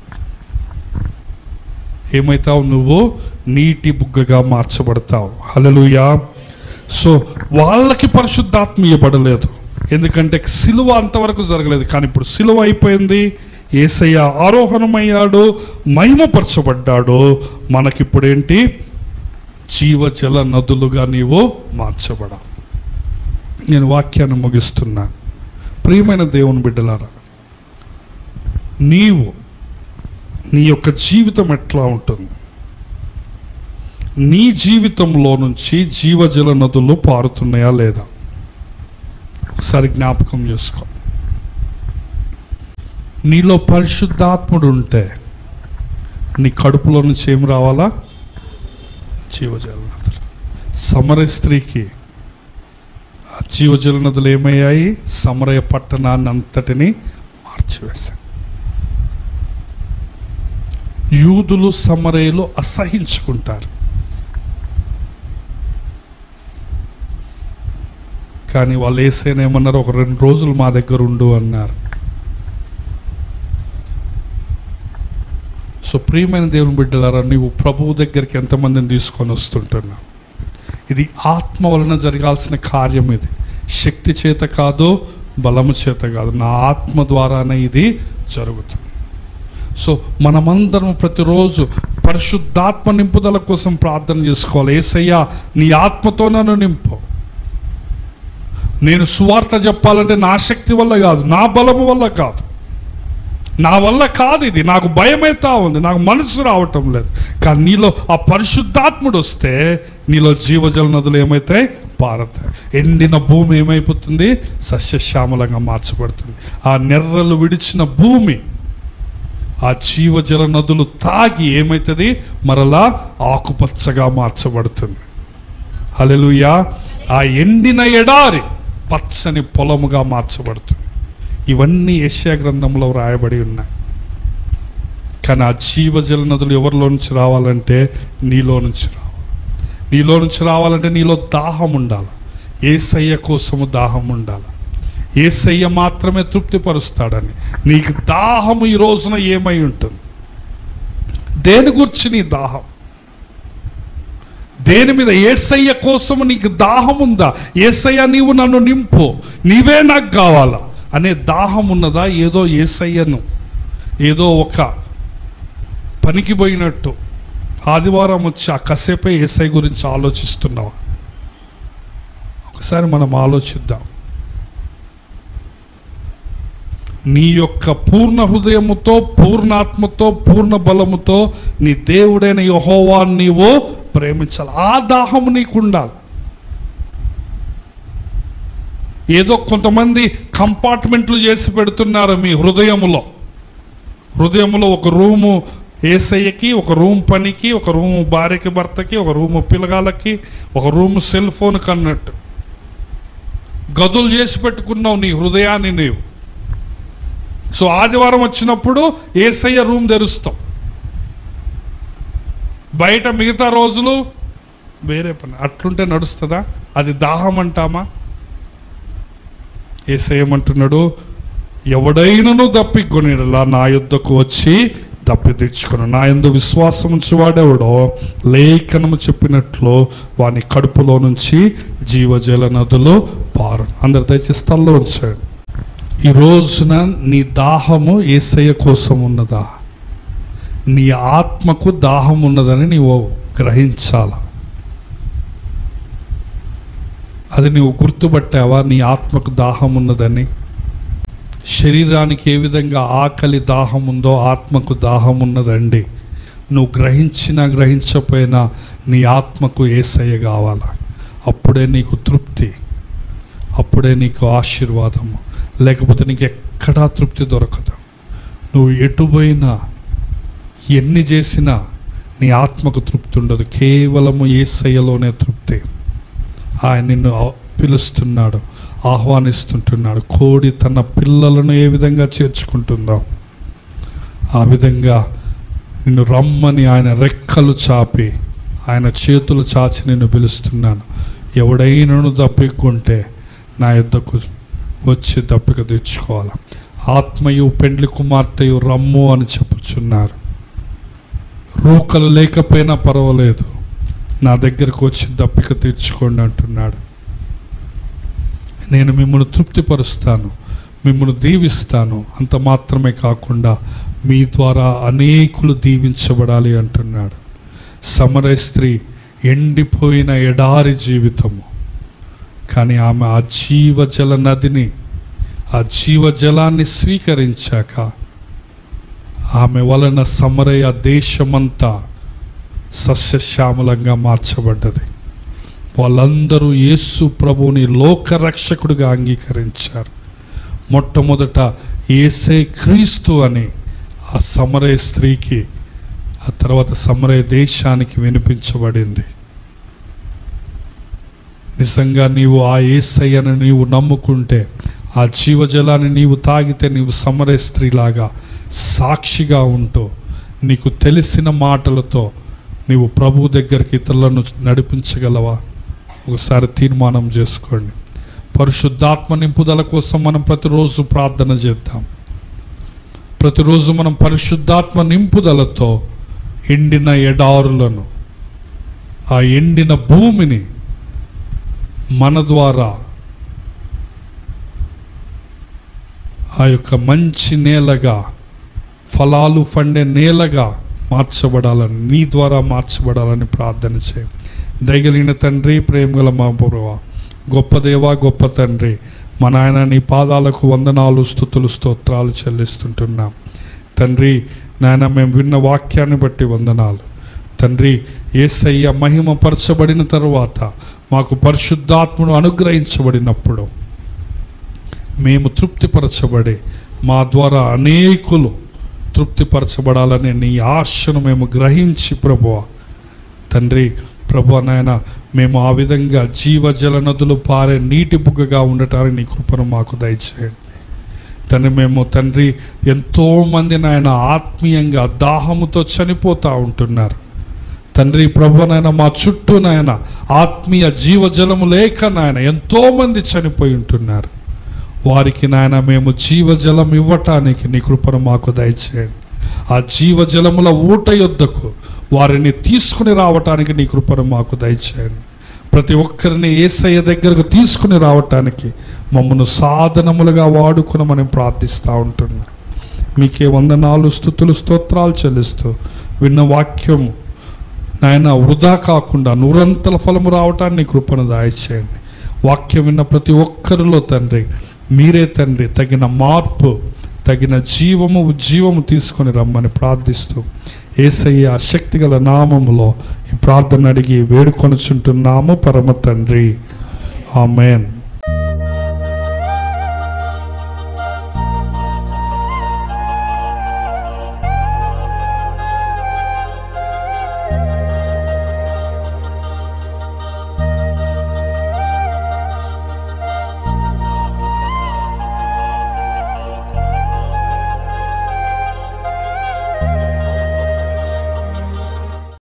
ఏమైతావు నువ్వు నీటి బుగ్గగా మార్చబడతావు హలలుయా సో వాళ్ళకి పరిశుద్ధాత్మ ఇవ్వబడలేదు ఎందుకంటే సిలువ అంతవరకు జరగలేదు కానీ ఇప్పుడు సిలువ అయిపోయింది ఏసయ్య ఆరోహణమయ్యాడు మహిమపరచబడ్డాడు మనకిప్పుడేంటి జీవజల నదులుగా నీవు మార్చబడావు నేను వాక్యాన్ని ముగిస్తున్నాను ప్రియమైన దేవుని బిడ్డలారా నీవు నీ యొక్క జీవితం ఎట్లా ఉంటుంది నీ జీవితంలో నుంచి జీవజల నదులు పారుతున్నాయా లేదా ఒకసారి జ్ఞాపకం చేసుకో నీలో పరిశుద్ధాత్ముడు ఉంటే నీ కడుపులో నుంచి ఏం రావాలా జీవజల నదులు సమర స్త్రీకి ఆ జీవజల నదులు ఏమయ్యాయి సమరయ పట్టణాన్ని అంతటిని మార్చివేశాయి యూదులు సమరయులు అసహించుకుంటారు కానీ వాళ్ళు వేసేనే ఏమన్నారు ఒక రెండు రోజులు మా దగ్గర ఉండు అన్నారు సో ప్రియమైన దేవుని బిడ్డలారా నీవు ప్రభువు దగ్గరికి ఎంతమందిని తీసుకొని వస్తుంటున్నావు ఇది ఆత్మ వలన జరగాల్సిన కార్యం ఇది శక్తి చేత కాదు బలము చేత కాదు నా ఆత్మ ద్వారానే ఇది జరుగుతుంది సో మనమందరం ప్రతిరోజు పరిశుద్ధాత్మ నింపుదల కోసం ప్రార్థన చేసుకోవాలి ఏసయ్యా నీ ఆత్మతో నన్ను నింపు నేను సువార్త చెప్పాలంటే నా శక్తి వల్ల కాదు నా బలము వల్ల కాదు నా వల్ల కాదు ఇది నాకు భయమైతా ఉంది నాకు మనసు రావటం లేదు కానీ నీలో ఆ పరిశుద్ధాత్ముడు వస్తే నీలో జీవజల నదులు ఏమవుతాయి పారతాయి ఎండిన భూమి ఏమైపోతుంది సస్యశ్యామలంగా మార్చబడుతుంది ఆ నెర్రలు విడిచిన భూమి ఆ జీవజల నదులు తాగి ఏమవుతుంది మరలా ఆకుపచ్చగా మార్చబడుతుంది హల్లెలూయా ఆ ఎండిన ఎడారి పచ్చని పొలముగా మార్చబడుతుంది ఇవన్నీ ఏషియా గ్రంథంలో రాయబడి ఉన్నాయి కానీ ఆ జీవజల నదులు ఎవరిలో నుంచి రావాలంటే నీలో నుంచి రావాలి నీలో నుంచి రావాలంటే నీలో దాహం ఉండాలి ఏసయ్య కోసము దాహం ఉండాలి ఏసయ్య మాత్రమే తృప్తిపరుస్తాడని నీకు దాహము ఈ రోజున ఏమై ఉంటుంది దేని గురించి నీ దాహం దేని మీద ఏసయ్య కోసం నీకు దాహం ఉందా ఏసయ్య నీవు నన్ను నింపు నీవే నాకు కావాలా అనే దాహం ఉన్నదా ఏదో ఏసయ్యను ఏదో ఒక పనికి పోయినట్టు ఆదివారం వచ్చి ఆ కసేపే ఏసై గురించి ఆలోచిస్తున్నావా ఒకసారి మనం ఆలోచిద్దాం నీ యొక్క పూర్ణ హృదయముతో పూర్ణాత్మతో పూర్ణ బలముతో నీ దేవుడైన యహోవా నీవు ప్రేమించాలి ఆ దాహము నీకు ఉండాలి ఏదో కొంతమంది కంపార్ట్మెంట్లు చేసి పెడుతున్నారు మీ హృదయములో హృదయములో ఒక రూము ఏసయ్యకి ఒక రూమ్ పనికి ఒక రూము భార్యకి భర్తకి ఒక రూము పిల్లగాళ్ళకి ఒక రూము సెల్ ఫోన్కి అన్నట్టు గదులు చేసి పెట్టుకున్నావు నీ హృదయాన్ని నీవు సో ఆదివారం వచ్చినప్పుడు ఏసయ్య రూమ్ తెరుస్తాం బయట మిగతా రోజులు వేరే పని అట్లుంటే నడుస్తుందా అది దాహం అంటామా ఏసేయమంటున్నాడు ఎవడైనను దప్పికొనిలా నా యుద్ధకు వచ్చి తప్పి తెచ్చుకుని నా యందు విశ్వాసం ఉంచువాడెవడో లేఖనము చెప్పినట్లు వాని కడుపులో నుంచి జీవజల నదులు పారు అందరు దయచేసి స్థల్లో ఉంచాడు ఈ రోజున నీ దాహము ఏసయ్య కోసం ఉన్నదా నీ ఆత్మకు దాహం ఉన్నదని నీవు గ్రహించాల అది నీవు గుర్తుపట్టావా నీ ఆత్మకు దాహం ఉన్నదని శరీరానికి ఏ విధంగా ఆకలి దాహం ఉందో ఆత్మకు దాహం ఉన్నదండి నువ్వు గ్రహించినా గ్రహించకపోయినా నీ ఆత్మకు ఏసయ్య కావాలా అప్పుడే నీకు తృప్తి అప్పుడే నీకు ఆశీర్వాదము లేకపోతే నీకు ఎక్కడా తృప్తి దొరకదు నువ్వు ఎటు పోయినా ఎన్ని చేసినా నీ ఆత్మకు తృప్తి ఉండదు కేవలము ఏసయ్యలోనే తృప్తి ఆయన నిన్ను ఆ- పిలుస్తున్నాడు ఆహ్వానిస్తుంటున్నాడు కోడి తన పిల్లలను ఏ విధంగా చేర్చుకుంటుందో ఆ విధంగా నిన్ను రమ్మని ఆయన రెక్కలు చాపి ఆయన చేతులు చాచి నిన్ను పిలుస్తున్నాను ఎవడైనను దప్పికుంటే నా యుద్ధకు వచ్చి దప్పిక తెచ్చుకోవాలి ఆత్మయు పెండ్లి కుమార్తెయు రమ్ము అని చెప్పుచున్నారు రూకలు లేకపోయినా పర్వాలేదు నా దగ్గరకు వచ్చి దప్పిక తీర్చుకోండి అంటున్నాడు నేను మిమ్మల్ని తృప్తిపరుస్తాను మిమ్మల్ని దీవిస్తాను అంత మాత్రమే కాకుండా మీ ద్వారా అనేకులు దీవించబడాలి అంటున్నాడు సమర స్త్రీ ఎండిపోయిన ఎడారి జీవితము కానీ ఆమె ఆ జీవజల నదిని ఆ జీవజలాన్ని స్వీకరించాక ఆమె వలన సమరయ దేశమంతా సస్యశ్యామలంగా మార్చబడ్డది వాళ్ళందరూ యేసు ప్రభువుని లోకరక్షకుడిగా అంగీకరించారు మొట్టమొదట ఏసే క్రీస్తు అని ఆ సమరయ స్త్రీకి ఆ తర్వాత సమరయ దేశానికి వినిపించబడింది నిజంగా నీవు ఆ ఏసయ్యను నీవు నమ్ముకుంటే ఆ జీవజలాన్ని నీవు తాగితే నీవు సమరయ స్త్రీలాగా సాక్షిగా ఉంటూ నీకు తెలిసిన మాటలతో నీవు ప్రభు దగ్గరికి ఇతరులను నడిపించగలవా ఒకసారి తీర్మానం చేసుకోండి పరిశుద్ధాత్మ నింపుదల కోసం మనం ప్రతిరోజు ప్రార్థన చేద్దాం ప్రతిరోజు మనం పరిశుద్ధాత్మ నింపుదలతో ఎండిన ఎడారులను ఆ ఎండిన భూమిని మన ద్వారా ఆ యొక్క మంచి నేలగా ఫలాలు పండే నేలగా మార్చబడాలని నీ ద్వారా మార్చబడాలని ప్రార్థన చేయి దయగలిగిన తండ్రి ప్రేమగల మా పూర్వ గొప్ప దేవా గొప్ప తండ్రి మా నాయన నీ పాదాలకు వందనాలు స్థుతులు స్తోత్రాలు చెల్లిస్తుంటున్నాం తండ్రి నాయన మేము విన్న వాక్యాన్ని బట్టి వందనాలు తండ్రి ఏసయ్య మహిమపరచబడిన తరువాత మాకు పరిశుద్ధాత్మను అనుగ్రహించబడినప్పుడు మేము తృప్తిపరచబడి మా ద్వారా అనేకులు తృప్తిపరచబడాలని నీ ఆశను మేము గ్రహించి ప్రభువ తండ్రి ప్రభు నాయన మేము ఆ విధంగా జీవజల నదులు పారే నీటి బుగ్గగా ఉండటానికి నీ కృపను మాకు దయచేయండి తండ్రి మేము తండ్రి ఎంతోమంది నాయన ఆత్మీయంగా దాహముతో చనిపోతూ ఉంటున్నారు తండ్రి ప్రభు నాయన మా చుట్టూ నాయన ఆత్మీయ జీవజలము లేక నాయన ఎంతోమంది చనిపోయి ఉంటున్నారు వారికి నాయన మేము జీవజలం ఇవ్వటానికి నీ కృపను మాకు దయచేయండి ఆ జీవజలముల ఊట యొద్దకు వారిని తీసుకుని రావటానికి నీ కృపను మాకు దయచేయండి ప్రతి ఒక్కరిని ఏసయ్య దగ్గరకు తీసుకుని రావటానికి మమ్మను సాధనములుగా వాడుకునమని ప్రార్థిస్తూ ఉంటున్నాం మీకే వందనాలు స్థుతులు స్తోత్రాలు చెల్లిస్తూ విన్న వాక్యం నాయన వృధా కాకుండా నూరంతల ఫలము రావటాన్ని నీ కృపను దాయిచేయండి వాక్యం విన్న ప్రతి ఒక్కరిలో తండ్రి మీరే తండ్రి తగిన మార్పు తగిన జీవము ఉజ్జీవము తీసుకొని రమ్మని ప్రార్థిస్తూ ఏసయ్య శక్తిగల నామములో ఈ ప్రార్థన అడిగి వేడుకొనుచుంటున్నాము పరమ తండ్రి ఆమెన్